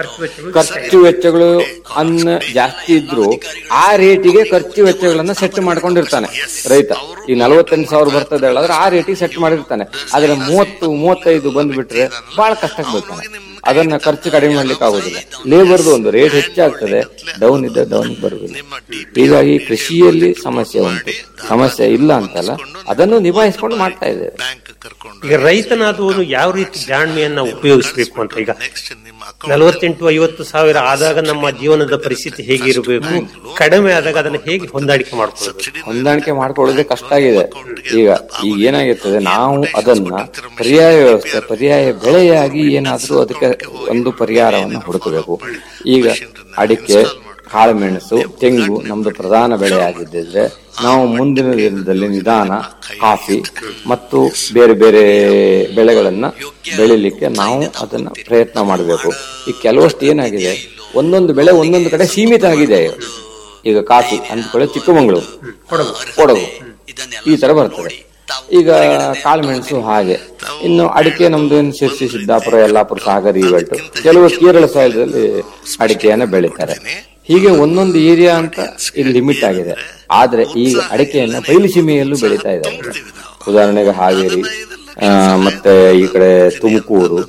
ಖರ್ಚು ವೆಚ್ಚಗಳು ಅನ್ನ ಜಾಸ್ತಿ ಇದ್ರು ಆ ರೇಟಿಗೆ ಖರ್ಚು ವೆಚ್ಚಗಳನ್ನ ಸೆಟ್ ಮಾಡ್ಕೊಂಡಿರ್ತಾನೆ ರೈತ ಈ ನಲವತ್ತೆಂಟು ಸಾವಿರ ಬರ್ತದೆ ಹೇಳಿದ್ರೆ ಆ ರೇಟಿಗೆ ಸೆಟ್ ಮಾಡಿರ್ತಾನೆ ಆದ್ರೆ ಮೂವತ್ತು ಮೂವತ್ತೈದು ಬಂದ್ಬಿಟ್ರೆ ಬಹಳ ಕಷ್ಟಕ್ಕೆ ಬರ್ತಾನೆ ಅದನ್ನ ಖರ್ಚು ಕಡಿಮೆ ಮಾಡ್ಲಿಕ್ಕೆ ಆಗುದಿಲ್ಲ ಲೇಬರ್ದು ಒಂದು ರೇಟ್ ಹೆಚ್ಚಾಗ್ತದೆ ಡೌನ್ ಇದ್ದ ಡೌನ್ ಬರುವುದಿಲ್ಲ ಹೀಗಾಗಿ ಕೃಷಿಯಲ್ಲಿ ಸಮಸ್ಯೆ ಉಂಟು ಸಮಸ್ಯೆ ಇಲ್ಲ ಅಂತಲ್ಲ ಅದನ್ನು ನಿಭಾಯಿಸ್ಕೊಂಡು ಮಾಡ್ತಾ ಇದ್ದೇವೆ ಈಗ ರೈತನಾದವನು ಯಾವ ರೀತಿ ಜಾಣ್ಮೆಯನ್ನ ಉಪಯೋಗಿಸಬೇಕು ಅಂತ ಈಗ ನಲವತ್ತೆಂಟು ಐವತ್ತು ಸಾವಿರ ಆದಾಗ ನಮ್ಮ ಜೀವನದ ಪರಿಸ್ಥಿತಿ ಹೇಗೆ ಇರಬೇಕು ಕಡಿಮೆ ಆದಾಗ ಅದನ್ನ ಹೇಗೆ ಹೊಂದಾಣಿಕೆ ಮಾಡ್ಕೊಳ್ಳೋದು ಹೊಂದಾಣಿಕೆ ಮಾಡ್ಕೊಳ್ಳೋದೇ ಕಷ್ಟ ಆಗಿದೆ ಈಗ ಈಗ ಏನಾಗಿರ್ತದೆ ನಾವು ಅದನ್ನ ಪರ್ಯಾಯ ವ್ಯವಸ್ಥೆ ಪರ್ಯಾಯ ಬೆಳೆಯಾಗಿ ಏನಾದ್ರೂ ಅದಕ್ಕೆ ಒಂದು ಪರಿಹಾರವನ್ನು ಹುಡುಕಬೇಕು ಈಗ ಅಡಿಕೆ ಕಾಳುಮೆಣಸು ತೆಂಗು ನಮ್ದು ಪ್ರಧಾನ ಬೆಳೆ ಆಗಿದ್ದಿದ್ರೆ ನಾವು ಮುಂದಿನ ದಿನದಲ್ಲಿ ನಿಧಾನ ಕಾಫಿ ಮತ್ತು ಬೇರೆ ಬೇರೆ ಬೆಳೆಗಳನ್ನ ಬೆಳಿಲಿಕ್ಕೆ ನಾವು ಅದನ್ನ ಪ್ರಯತ್ನ ಮಾಡಬೇಕು ಈ ಕೆಲವಷ್ಟು ಏನಾಗಿದೆ ಒಂದೊಂದು ಬೆಳೆ ಒಂದೊಂದು ಕಡೆ ಸೀಮಿತ ಆಗಿದೆ ಈಗ ಕಾಫಿ ಅಂದ್ಕೊಳ್ಳಿ ಚಿಕ್ಕಮಗಳೂರು ಕೊಡಗು ಈ ತರ ಬರ್ತದೆ ಈಗ ಕಾಳುಮೆಣಸು ಹಾಗೆ ಇನ್ನು ಅಡಿಕೆ ನಮ್ದು ಏನು ಶಿರ್ಸಿ ಸಿದ್ದಾಪುರ ಯಲ್ಲಾಪುರ ಸಾಗರ್ ಈ ಬೆಲ್ಟ್ ಕೆಲವು ಕೇರಳ ಸಾಯಲದಲ್ಲಿ ಅಡಿಕೆಯನ್ನ ಬೆಳೀತಾರೆ ಹೀಗೆ ಒಂದೊಂದು ಏರಿಯಾ ಅಂತ ಇಲ್ಲಿ ಲಿಮಿಟ್ ಆಗಿದೆ ಆದ್ರೆ ಈಗ ಅಡಿಕೆಯನ್ನ ಬಯಲುಸೀಮೆಯಲ್ಲೂ ಬೆಳೀತಾ ಇದ್ದಾರೆ ಉದಾಹರಣೆಗೆ ಹಾವೇರಿ ಆ, ಮತ್ತೆ ಈ ಕಡೆ ತುಮಕೂರು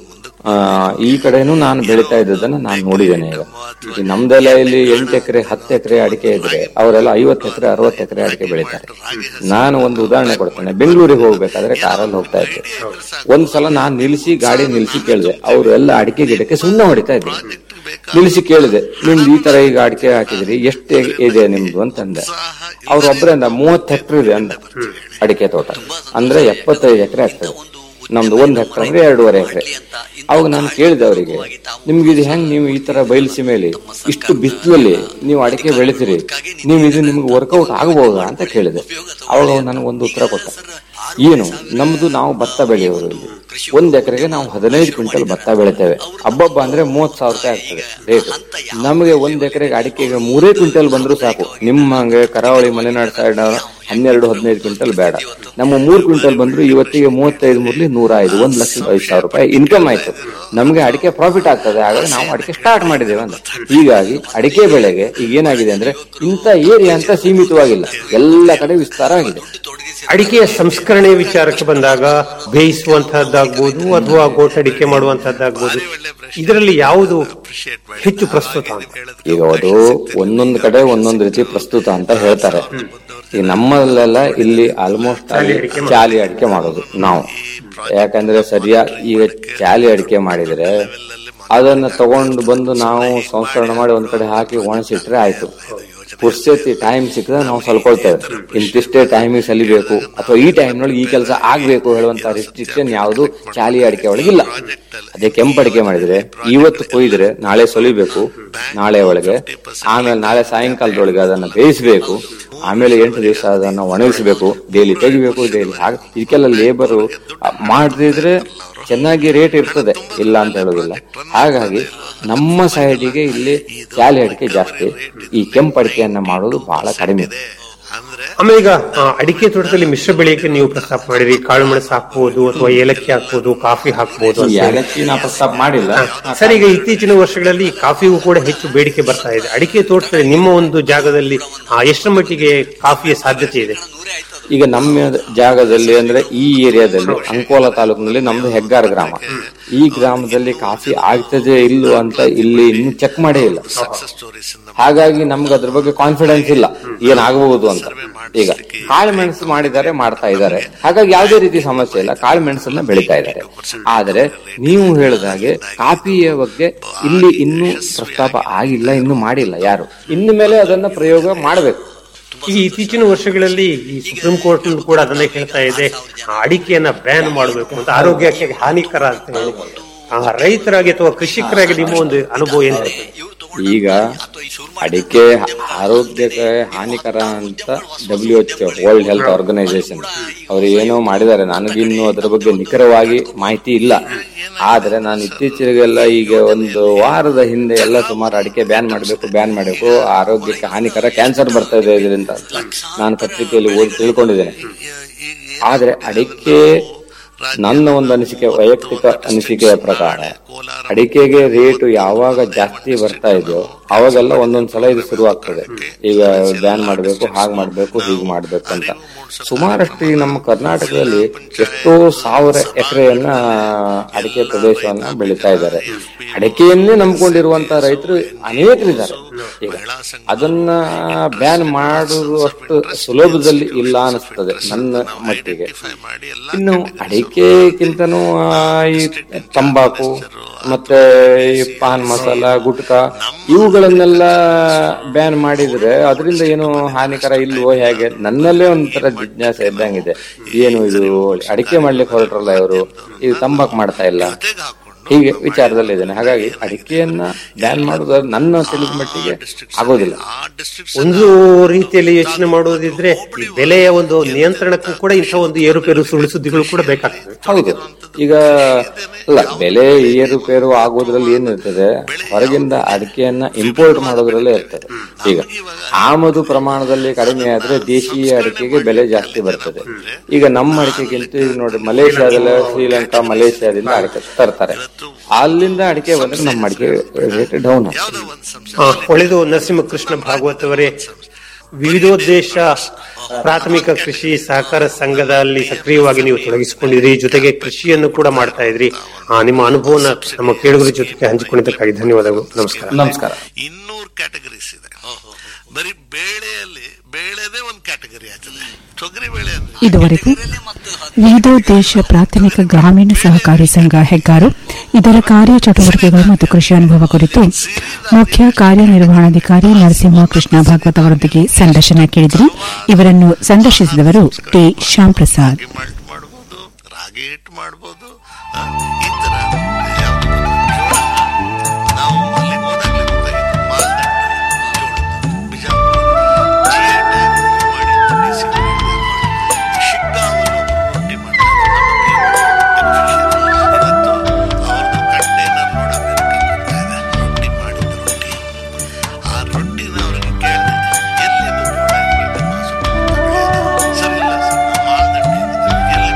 ಆ, ಈ ಕಡೆನೂ ನಾನು ಬೆಳೀತಾ ಇದ್ದದನ್ನ ನಾನು ನೋಡಿದ್ದೇನೆ ಈಗ ಈ ನಮ್ದೆಲ್ಲ ಇಲ್ಲಿ ಎಂಟು ಎಕರೆ ಹತ್ತು ಎಕರೆ ಅಡಿಕೆ ಇದ್ರೆ ಅವರೆಲ್ಲ ಐವತ್ತು ಎಕರೆ ಅರವತ್ತು ಎಕರೆ ಅಡಿಕೆ ಬೆಳೀತಾರೆ ನಾನು ಒಂದು ಉದಾಹರಣೆ ಕೊಡ್ತೇನೆ ಬೆಂಗಳೂರಿಗೆ ಹೋಗ್ಬೇಕಾದ್ರೆ ಕಾರಲ್ಲಿ ಹೋಗ್ತಾ ಇದ್ದೆ ಒಂದ್ಸಲ ನಾನು ನಿಲ್ಲಿಸಿ ಗಾಡಿ ನಿಲ್ಲಿಸಿ ಕೇಳಿದೆ ಅವರು ಎಲ್ಲ ಅಡಿಕೆ ಗಿಡಕ್ಕೆ ಸುಣ್ಣ ಹೊಡಿತಾ ಇದ್ರು ನಿಲ್ಲಿಸಿ ಕೇಳಿದೆ ನಿಮ್ದು ಈ ತರ ಈಗ ಅಡಿಕೆ ಹಾಕಿದ್ರಿ ಎಷ್ಟು ಇದೆ ನಿಮ್ದು ಅಂತಂದೆ ಅವ್ರ ಒಬ್ಬರಿಂದ ಮೂವತ್ತು ಹೆಕ್ಟರ್ ಇದೆ ಅಂದ ಅಡಿಕೆ ತೋಟ ಅಂದ್ರೆ ಎಪ್ಪತ್ತೈದು ಎಕರೆ ಆಗ್ತದೆ ನಮ್ದು ಒಂದ್ ಹೆಕ್ಟರ್ ಅಂದ್ರೆ ಎರಡೂವರೆ ಎಕರೆ ಅವಾಗ ನಾನು ಕೇಳಿದೆ ಅವರಿಗೆ ನಿಮ್ಗೆ ಇದು ಹೆಂಗ್ ನೀವು ಈ ತರ ಬಯಲಿಸಿ ಮೇಲೆ ಇಷ್ಟು ಬಿಸಿಲಲ್ಲಿ ನೀವು ಅಡಿಕೆ ಬೆಳಿತೀರಿ ನೀವು ಇದು ನಿಮ್ಗೆ ವರ್ಕೌಟ್ ಆಗಬಹುದಾ ಅಂತ ಕೇಳಿದೆ ಅವಾಗ ಅವ್ನು ನನಗೆ ಒಂದು ಉತ್ತರ ಕೊಟ್ಟ ಏನು ನಮ್ದು ನಾವು ಭತ್ತ ಬೆಳೆಯೋರು ಇಲ್ಲಿ ಒಂದ್ ಎಕರೆಗೆ ನಾವು ಹದಿನೈದು ಕ್ವಿಂಟಲ್ ಭತ್ತ ಬೆಳಿತೇವೆ ಹಬ್ಬಬ್ಬ ಅಂದ್ರೆ ಮೂವತ್ ಸಾವಿರ ರೂಪಾಯಿ ಆಗ್ತದೆ ರೇಟ್ ನಮಗೆ ಒಂದ್ ಎಕರೆಗೆ ಅಡಿಕೆಗೆ ಮೂರೇ ಕ್ವಿಂಟಲ್ ಬಂದ್ರು ಸಾಕು ನಿಮ್ಮ ಹಂಗೆ ಕರಾವಳಿ ಮಲೆನಾಡು ಸೈಡ್ ಹನ್ನೆರಡು ಹದಿನೈದು ಕ್ವಿಂಟಲ್ ಬೇಡ ನಮ್ಮ ಮೂರ್ ಕ್ವಿಂಟಲ್ ಬಂದ್ರು ಇವತ್ತಿಗೆ ಮೂವತ್ತೈದು ಮೂರ್ಲಿ ನೂರ ಐದು ಒಂದ್ ಲಕ್ಷದ ಐದು ಸಾವಿರ ರೂಪಾಯಿ ಇನ್ಕಮ್ ಆಯ್ತು ನಮಗೆ ಅಡಿಕೆ ಪ್ರಾಫಿಟ್ ಆಗ್ತದೆ ಹಾಗಾಗಿ ನಾವು ಅಡಿಕೆ ಸ್ಟಾರ್ಟ್ ಮಾಡಿದ್ದೇವೆ ಅಂತ ಹೀಗಾಗಿ ಅಡಿಕೆ ಬೆಳೆಗೆ ಈಗ ಏನಾಗಿದೆ ಅಂದ್ರೆ ಇಂಥ ಏರಿಯಾ ಅಂತ ಸೀಮಿತವಾಗಿಲ್ಲ ಎಲ್ಲ ಕಡೆ ವಿಸ್ತಾರ ಆಗಿದೆ ಅಡಿಕೆಯ ಸಂಸ್ಕರಣೆ ವಿಚಾರಕ್ಕೆ ಬಂದಾಗ ಬೇಯಿಸುವಂತಹದ್ದಾಗ್ಬೋದು ಅಥವಾ ಗೋಟಡಿಕೆ ಮಾಡುವಂತಹದ್ದಾಗ್ಬೋದು ಇದರಲ್ಲಿ ಯಾವುದು ಹೆಚ್ಚು ಪ್ರಸ್ತುತ ಅಂತ ಈಗ ಅದು ಒಂದೊಂದು ಕಡೆ ಒಂದೊಂದು ರೀತಿ ಪ್ರಸ್ತುತ ಅಂತ ಹೇಳ್ತಾರೆ ಈಗ ನಮ್ಮಲ್ಲೆಲ್ಲ ಇಲ್ಲಿ ಆಲ್ಮೋಸ್ಟ್ ಚಾಲಿ ಅಡಿಕೆ ಮಾಡೋದು ನಾವು ಯಾಕಂದ್ರೆ ಸರಿಯಾಗಿ ಈಗ ಚಾಲಿ ಅಡಿಕೆ ಮಾಡಿದ್ರೆ ಅದನ್ನ ತಗೊಂಡು ಬಂದು ನಾವು ಸಂಸ್ಕರಣೆ ಮಾಡಿ ಒಂದ್ ಕಡೆ ಹಾಕಿ ಒಣಸಿಟ್ರೆ ಆಯ್ತು ಪುರ್ಸತಿ ಟೈಮ್ ಸಿಕ್ಕದ್ರೆ ನಾವು ಸಲ್ಕೊಳ್ತೇವೆ ಇಂತಿಷ್ಟೇ ಟೈಮಿಗೆ ಸಲಿಬೇಕು ಅಥವಾ ಈ ಟೈಮ್ನೊಳಗೆ ಈ ಕೆಲಸ ಆಗ್ಬೇಕು ಹೇಳುವಂತ ರಿಸ್ಟ್ರಿಕ್ಷನ್ ಯಾವುದು ಚಾಲಿ ಅಡಿಕೆ ಒಳಗೆ ಇಲ್ಲ ಅದೇ ಕೆಂಪು ಅಡಿಕೆ ಮಾಡಿದ್ರೆ ಇವತ್ತು ಕೊಯ್ದ್ರೆ ನಾಳೆ ಸೊಲಿಬೇಕು ನಾಳೆ ಒಳಗೆ ಆಮೇಲೆ ನಾಳೆ ಸಾಯಂಕಾಲದೊಳಗೆ ಅದನ್ನ ಬೇಯಿಸಬೇಕು ಆಮೇಲೆ ಎಂಟು ದಿವಸ ಅದನ್ನ ಒಣಗಿಸಬೇಕು ಡೈಲಿ ತೆಗಿಬೇಕು ಡೈಲಿ ಹಾಗೆ ಇದಕ್ಕೆಲ್ಲ ಲೇಬರು ಮಾಡದಿದ್ರೆ ಚೆನ್ನಾಗಿ ರೇಟ್ ಇರ್ತದೆ ಇಲ್ಲ ಅಂತ ಹೇಳೋದಿಲ್ಲ ಹಾಗಾಗಿ ನಮ್ಮ ಸೈಡಿಗೆ ಇಲ್ಲಿ ಚಾಲಿ ಅಡಿಕೆ ಜಾಸ್ತಿ ಈ ಕೆಂಪು ಅಡಿಕೆಯನ್ನ ಮಾಡೋದು ಬಹಳ ಕಡಿಮೆ ಆಮೇಲೆ ಈಗ ಆ, ಅಡಿಕೆ ತೋಟದಲ್ಲಿ ಮಿಶ್ರ ಬೆಳೆಯಕ್ಕೆ ನೀವು ಪ್ರಸ್ತಾಪ ಮಾಡಿರಿ ಕಾಳು ಮೆಣಸು ಹಾಕ್ಬೋದು ಅಥವಾ ಏಲಕ್ಕಿ ಹಾಕ್ಬೋದು ಕಾಫಿ ಹಾಕ್ಬೋದು ಅಂತ ಹೇಳಿ. ಏಲಕ್ಕಿ ನಾ ಪ್ರಸ್ತಾಪ ಮಾಡಿಲ್ಲ ಸರ್ ಈಗ ಇತ್ತೀಚಿನ ವರ್ಷಗಳಲ್ಲಿ ಕಾಫಿಗೂ ಕೂಡ ಹೆಚ್ಚು ಬೇಡಿಕೆ ಬರ್ತಾ ಇದೆ ಅಡಿಕೆ ತೋಟದಲ್ಲಿ ನಿಮ್ಮ ಒಂದು ಜಾಗದಲ್ಲಿ ಆ, ಎಷ್ಟರ ಮಟ್ಟಿಗೆ ಕಾಫಿಯ ಸಾಧ್ಯತೆ ಇದೆ ಈಗ ನಮ್ಮ ಜಾಗದಲ್ಲಿ ಅಂದ್ರೆ ಈ ಏರಿಯಾದಲ್ಲಿ ಅಂಕೋಲ ತಾಲೂಕಿನಲ್ಲಿ ನಮ್ದು ಹೆಗ್ಗಾರ ಗ್ರಾಮ ಈ ಗ್ರಾಮದಲ್ಲಿ ಕಾಫಿ ಆಗ್ತದೆ ಇಲ್ಲೋ ಅಂತ ಇಲ್ಲಿ ಇನ್ನು ಚೆಕ್ ಮಾಡೇ ಇಲ್ಲ ಹಾಗಾಗಿ ನಮ್ಗೆ ಅದ್ರ ಬಗ್ಗೆ ಕಾನ್ಫಿಡೆನ್ಸ್ ಇಲ್ಲ ಏನಾಗಬಹುದು ಅಂತ ಈಗ ಕಾಳು ಮೆಣಸು ಮಾಡಿದ್ದಾರೆ ಮಾಡ್ತಾ ಇದ್ದಾರೆ ಹಾಗಾಗಿ ಯಾವುದೇ ರೀತಿ ಸಮಸ್ಯೆ ಇಲ್ಲ ಕಾಳು ಮೆಣಸನ್ನ ಬೆಳೀತಾ ಇದ್ದಾರೆ ಆದ್ರೆ ನೀವು ಹೇಳಿದ ಹಾಗೆ ಕಾಫಿಯ ಬಗ್ಗೆ ಇಲ್ಲಿ ಇನ್ನೂ ಪ್ರಸ್ತಾಪ ಆಗಿಲ್ಲ ಇನ್ನು ಮಾಡಿಲ್ಲ ಯಾರು ಇನ್ನು ಮೇಲೆ ಅದನ್ನ ಪ್ರಯೋಗ ಮಾಡಬೇಕು ಈ ಇತ್ತೀಚಿನ ವರ್ಷಗಳಲ್ಲಿ ಈ ಸುಪ್ರೀಂ ಕೋರ್ಟ್ ಕೂಡ ಅದನ್ನೇ ಹೇಳ್ತಾ ಇದೆ ಆ, ಅಡಿಕೆಯನ್ನ ಬ್ಯಾನ್ ಮಾಡಬೇಕು ಅಂತ ಆರೋಗ್ಯಕ್ಕೆ ಹಾನಿಕರ ಅಂತ ಹೇಳಿ ಆ, ರೈತರಾಗಿ ಅಥವಾ ಕೃಷಿಕರಾಗಿ ನಿಮ್ಮ ಒಂದು ಅನುಭವ ಏನ್ ಹೇಳ್ತದೆ? ಈಗ ಅಡಿಕೆ ಆರೋಗ್ಯಕ್ಕೆ ಹಾನಿಕರ ಅಂತ W H world health organisation ಅವರು ಏನೋ ಮಾಡಿದ್ದಾರೆ ನನಗಿನ್ನು ಅದರ ಬಗ್ಗೆ ನಿಖರವಾಗಿ ಮಾಹಿತಿ ಇಲ್ಲ ಆದ್ರೆ ನಾನು ಇತ್ತೀಚೆಗೆಲ್ಲ ಈಗ ಒಂದು ವಾರದ ಹಿಂದೆ ಎಲ್ಲ ಸುಮಾರು ಅಡಿಕೆ ಬ್ಯಾನ್ ಮಾಡಬೇಕು ಬ್ಯಾನ್ ಮಾಡಬೇಕು ಆರೋಗ್ಯಕ್ಕೆ ಹಾನಿಕರ ಕ್ಯಾನ್ಸರ್ ಬರ್ತಾ ಇದೆ ಇದರಿಂದ ಅಂತ ನಾನು ಪತ್ರಿಕೆಯಲ್ಲಿ ಓದಿ ತಿಳ್ಕೊಂಡಿದ್ದೇನೆ ಆದ್ರೆ ಅಡಿಕೆ ನನ್ನ ಒಂದು ಅನಿಸಿಕೆ ವೈಯಕ್ತಿಕ ಅನಿಸಿಕೆಯ ಪ್ರಕಾರ ಅಡಿಕೆಗೆ ರೇಟು ಯಾವಾಗ ಜಾಸ್ತಿ ಬರ್ತಾ ಇದೆಯೋ ಅವಾಗೆಲ್ಲ ಒಂದೊಂದ್ ಸಲ ಇದು ಶುರು ಆಗ್ತದೆ ಈಗ ಬ್ಯಾನ್ ಮಾಡಬೇಕು ಹಾಗ್ ಮಾಡ್ಬೇಕು ಹೀಗ್ ಮಾಡ್ಬೇಕು ಅಂತ ಸುಮಾರಷ್ಟು ಈ ನಮ್ಮ ಕರ್ನಾಟಕದಲ್ಲಿ ಎಷ್ಟೋ ಸಾವಿರ ಎಕರೆಯನ್ನ ಅಡಿಕೆ ಪ್ರದೇಶವನ್ನ ಬೆಳೀತಾ ಇದ್ದಾರೆ ಅಡಿಕೆಯನ್ನೇ ನಂಬ್ಕೊಂಡಿರುವಂತ ರೈತರು ಅನೇಕರಿದ್ದಾರೆ ಈಗ ಅದನ್ನ ಬ್ಯಾನ್ ಮಾಡುವಷ್ಟು ಸುಲಭದಲ್ಲಿ ಇಲ್ಲ ಅನಿಸ್ತದೆ ನನ್ನ ಮಟ್ಟಿಗೆ ಇನ್ನು ಅಡಿಕೆಗಿಂತನೂ ಆ, ಈ ತಂಬಾಕು ಮತ್ತೆ ಈ ಪಾನ್ ಮಸಾಲ ಗುಟ್ಕಾ ಇವುಗಳನ್ನೆಲ್ಲ ಬ್ಯಾನ್ ಮಾಡಿದ್ರೆ ಅದರಿಂದ ಏನು ಹಾನಿಕರ ಇಲ್ವೋ ಹೇಗೆ ನನ್ನಲ್ಲೇ ಒಂಥರ ಜಿಜ್ಞಾಸೆ ಇದ್ದಂಗಿದೆ ಏನು ಇದು ಅಡಿಕೆ ಮಾಡ್ಲಿಕ್ಕೆ ಹೊರಟ್ರಲ್ಲ ಇವರು ಇದು ತಂಬಾಕು ಮಾಡ್ತಾ ಇಲ್ಲ ಹೀಗೆ ವಿಚಾರದಲ್ಲಿದ್ದೇನೆ ಹಾಗಾಗಿ ಅಡಿಕೆಯನ್ನ ಬ್ಯಾನ್ ಮಾಡುವುದು ನನ್ನ ತಿಳಿದ ಮಟ್ಟಿಗೆ ಆಗೋದಿಲ್ಲ ಒಂದು ರೀತಿಯಲ್ಲಿ ಯೋಚನೆ ಮಾಡುವುದಿದ್ರೆ ಈ ಬೆಲೆಯ ಒಂದು ನಿಯಂತ್ರಣಕ್ಕೂ ಕೂಡ ಇಂಥ ಒಂದು ಏರುಪೇರು ಸುಳ್ಳು ಸುದ್ದಿಗಳು ಕೂಡ ಬೇಕಾಗ್ತದೆ ಹೌದು ಈಗ ಅಲ್ಲ ಬೆಲೆ ಏರುಪೇರು ಆಗೋದ್ರಲ್ಲಿ ಏನಿರ್ತದೆ ಹೊರಗಿಂದ ಅಡಿಕೆಯನ್ನ ಇಂಪೋರ್ಟ್ ಮಾಡೋದ್ರಲ್ಲೇ ಇರ್ತದೆ ಈಗ ಆಮದು ಪ್ರಮಾಣದಲ್ಲಿ ಕಡಿಮೆ ಆದ್ರೆ ದೇಶೀಯ ಅಡಿಕೆಗೆ ಬೆಲೆ ಜಾಸ್ತಿ ಬರ್ತದೆ ಈಗ ನಮ್ಮ ಅಡಿಕೆಗಿಂತ ಈಗ ನೋಡಿ ಮಲೇಷ್ಯಾದಲ್ಲ ಶ್ರೀಲಂಕಾ ಮಲೇಷ್ಯಾದಿಂದ ಅಡಿಕೆ ತರ್ತಾರೆ ಅಲ್ಲಿಂದ ಅಡಿಕೆ ಬಂದ್ರೆ ನಮ್ಮ ಅಡಿಕೆ ರೇಟ್ ಡೌನ್ ಆಗ್ತದೆ ಆ, ಒಳ್ಳೆಯದು ನರಸಿಂಹಕೃಷ್ಣ ಭಾಗವತ್ ಅವರೇ ವಿವಿಧೋದ್ದೇಶ ಪ್ರಾಥಮಿಕ ಕೃಷಿ ಸಹಕಾರ ಸಂಘದಲ್ಲಿ ಸಕ್ರಿಯವಾಗಿ ನೀವು ತೊಡಗಿಸಿಕೊಂಡಿದ್ರಿ ಜೊತೆಗೆ ಕೃಷಿಯನ್ನು ಕೂಡ ಮಾಡ್ತಾ ಇದ್ರಿ ಆ, ನಿಮ್ಮ ಅನುಭವನ ನಮ್ಮ ಕೇಳುಗರ ಜೊತೆಗೆ ಹಂಚಿಕೊಂಡಿದ್ದಕ್ಕಾಗಿ ಧನ್ಯವಾದಗಳು ನಮಸ್ಕಾರ ನಮಸ್ಕಾರ ಇನ್ನೂರು ಕ್ಯಾಟಗರೀಸ್ ಇದೆ ಬರೀ ಬೇಳೆಯಲ್ಲಿ ಬೇಳೆದೇ ಒಂದು ಕ್ಯಾಟಗರಿ ಆಗ್ತದೆ ತೊಗರಿ ಬೇಳೆ ಅಂದ್ರೆ ಇದುವರೆಗೂ ವಿವಿಧೋದ್ದೇಶ ಪ್ರಾಥಮಿಕ ಗ್ರಾಮೀಣ ಸಹಕಾರಿ ಸಂಘ ಹೆಗ್ಗಾರು ಇದರ ಕಾರ್ಯಚಟುವಟಿಕೆಗಳು ಮತ್ತು ಕೃಷಿ ಅನುಭವ ಕುರಿತು ಮುಖ್ಯ ಕಾರ್ಯನಿರ್ವಹಣಾಧಿಕಾರಿ ನರಸಿಂಹ ಕೃಷ್ಣ ಭಾಗವತ್ ಅವರೊಂದಿಗೆ ಸಂದರ್ಶನ ಕೇಳಿದ್ರಿ ಇವರನ್ನು ಸಂದರ್ಶಿಸಿದವರು ಟಿ ಶ್ಯಾಮ್ ಪ್ರಸಾದ್ ಮಾಡ್ಬೋದು ರಾಗಿ ಹಿಟ್ಟು ಮಾಡ್ಬೋದು ಆ, ಈ ತರ ಯಾವ್ದು ಜೋಳ ನಾವು ಅಲ್ಲಿ ಹೋದಾಗ್ಲೇ ಗೊತ್ತಾಗಿತ್ತು ಮಾಲ್ದಂಡೆ ಜೋಳದ್ದು ಬಿಜಾಪುರ GI ಟ್ಯಾಗ್ ಮಾಡಿ DC ಶಿಗ್ಗಾಂವಲ್ಲಿ ಒಬ್ರು ರೊಟ್ಟಿ ಮಾಡ್ತಾರೆ ಇವತ್ತು ಅವ್ರದ್ದು ಕಂಟೈನರ್ ನೋಡೋಕೆ ಹೋಗ್ತಾ ಇದೆ ರೊಟ್ಟಿ ಮಾಡಿದ ರೊಟ್ಟಿ ಆ ರೊಟ್ಟಿನ ಅವ್ರಿಗೆ ಕೇಳಿದೆ ಎಲ್ಲಿದು ಜೋಳ ಎಲ್ಲಿದೆ ಮಾಸು ಸರ್ ಇಲ್ಲ ಸರ್ ನಾವು ಮಾಲ್ದಂಡೆ ಎಲ್ಲಿ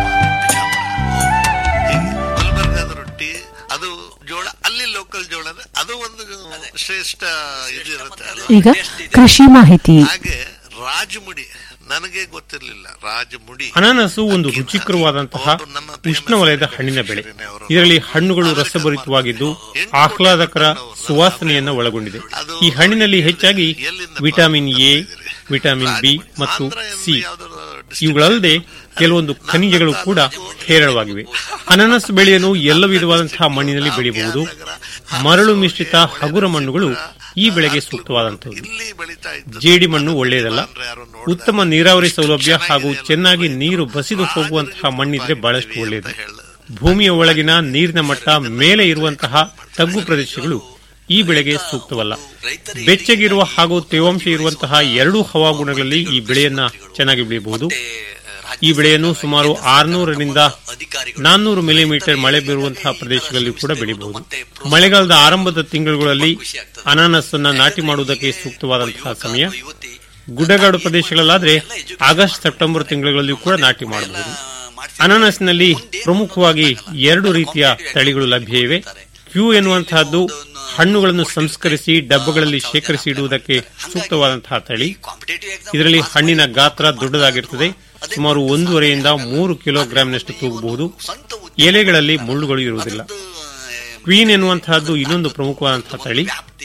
ಹೀಗೆ ಗುಲ್ಬರ್ಗಾದ ರೊಟ್ಟಿ ಅದು ಜೋಳ ಅಲ್ಲಿ ಲೋಕಲ್ ಜೋಳ ಅಂದ್ರೆ ಅದು ಒಂದು ಶ್ರೇಷ್ಠ ಇದು ಇರುತ್ತೆ ಅಲ್ವಾ? ಈಗ ಕೃಷಿ ಮಾಹಿತಿ ಹಾಗೆ ರಾಜಮುಡಿ ನನಗೆ ಗೊತ್ತಿರಲಿಲ್ಲ ರಾಜಮುಡಿ ಅನಾನಸು ಒಂದು ರುಚಿಕರವಾದಂತಹ ಉಷ್ಣವಲಯದ ಹಣ್ಣಿನ ಬೆಳೆ ಇದರಲ್ಲಿ ಹಣ್ಣುಗಳು ರಸಭರಿತವಾಗಿದ್ದು ಆಹ್ಲಾದಕರ ಸುವಾಸನೆಯನ್ನು ಒಳಗೊಂಡಿದೆ ಈ ಹಣ್ಣಿನಲ್ಲಿ ಹೆಚ್ಚಾಗಿ ವಿಟಮಿನ್ ಎ ವಿಟಮಿನ್ ಬಿ ಮತ್ತು ಸಿ ಇವುಗಳಲ್ಲದೆ ಕೆಲವೊಂದು ಖನಿಜಗಳು ಕೂಡ ಹೇರಳವಾಗಿವೆ ಅನಾನಸ್ ಬೆಳೆಯನ್ನು ಎಲ್ಲ ವಿಧವಾದಂತಹ ಮಣ್ಣಿನಲ್ಲಿ ಬೆಳೆಯಬಹುದು ಮರಳು ಮಿಶ್ರಿತ ಹಗುರ ಮಣ್ಣುಗಳು ಈ ಬೆಳೆಗೆ ಸೂಕ್ತವಾದಂಥವು ಜೇಡಿ ಮಣ್ಣು ಒಳ್ಳೆಯದಲ್ಲ ಉತ್ತಮ ನೀರಾವರಿ ಸೌಲಭ್ಯ ಹಾಗೂ ಚೆನ್ನಾಗಿ ನೀರು ಬಸಿದು ಹೋಗುವಂತಹ ಮಣ್ಣಿದ್ರೆ ಬಹಳಷ್ಟು ಒಳ್ಳೆಯದು ಭೂಮಿಯ ಒಳಗಿನ ನೀರಿನ ಮಟ್ಟ ಮೇಲೆ ಇರುವಂತಹ ತಗ್ಗು ಪ್ರದೇಶಗಳು ಈ ಬೆಳೆಗೆ ಸೂಕ್ತವಲ್ಲ ಬೆಚ್ಚಗಿರುವ ಹಾಗೂ ತೇವಾಂಶ ಇರುವಂತಹ ಎರಡೂ ಹವಾಗುಣಗಳಲ್ಲಿ ಈ ಬೆಳೆಯನ್ನ ಚೆನ್ನಾಗಿ ಬೆಳೆಯಬಹುದು ಈ ಬೆಳೆಯನ್ನು ಸುಮಾರು ಆರುನೂರರಿಂದ ನಾನ್ನೂರು ಮಿಲಿಮೀಟರ್ ಮಳೆ ಬೀರುವಂತಹ ಪ್ರದೇಶಗಳಲ್ಲಿ ಕೂಡ ಬೆಳೆಯಬಹುದು ಮಳೆಗಾಲದ ಆರಂಭದ ತಿಂಗಳುಗಳಲ್ಲಿ ಅನಾನಸ್ ಅನ್ನ ನಾಟಿ ಮಾಡುವುದಕ್ಕೆ ಸೂಕ್ತವಾದಂತಹ ಸಮಯ ಗುಡ್ಡಗಾಡು ಪ್ರದೇಶಗಳಲ್ಲಾದ್ರೆ ಆಗಸ್ಟ್ ಸೆಪ್ಟೆಂಬರ್ ತಿಂಗಳಲ್ಲಿ ಕೂಡ ನಾಟಿ ಮಾಡಬಹುದು ಅನಾನಸ್ನಲ್ಲಿ ಪ್ರಮುಖವಾಗಿ ಎರಡು ರೀತಿಯ ತಳಿಗಳು ಲಭ್ಯ ಇವೆ ಕ್ಯೂ ಎನ್ನುವಂತಹದ್ದು ಹಣ್ಣುಗಳನ್ನು ಸಂಸ್ಕರಿಸಿ ಡಬ್ಬಗಳಲ್ಲಿ ಶೇಖರಿಸಿ ಇಡುವುದಕ್ಕೆ ಸೂಕ್ತವಾದಂತಹ ತಳಿ ಇದರಲ್ಲಿ ಹಣ್ಣಿನ ಗಾತ್ರ ದೊಡ್ಡದಾಗಿರುತ್ತದೆ ಸುಮಾರು ಒಂದೂವರೆಯಿಂದ ಮೂರು ಕಿಲೋಗ್ರಾಂನಷ್ಟು ತೂಗಬಹುದು ಎಲೆಗಳಲ್ಲಿ ಮುಳ್ಳುಗಳು ಇರುವುದಿಲ್ಲ ಕ್ವೀನ್ ಎನ್ನುವಂತಹದ್ದು ಇನ್ನೊಂದು ಪ್ರಮುಖವಾದಂತಹ ತಳಿ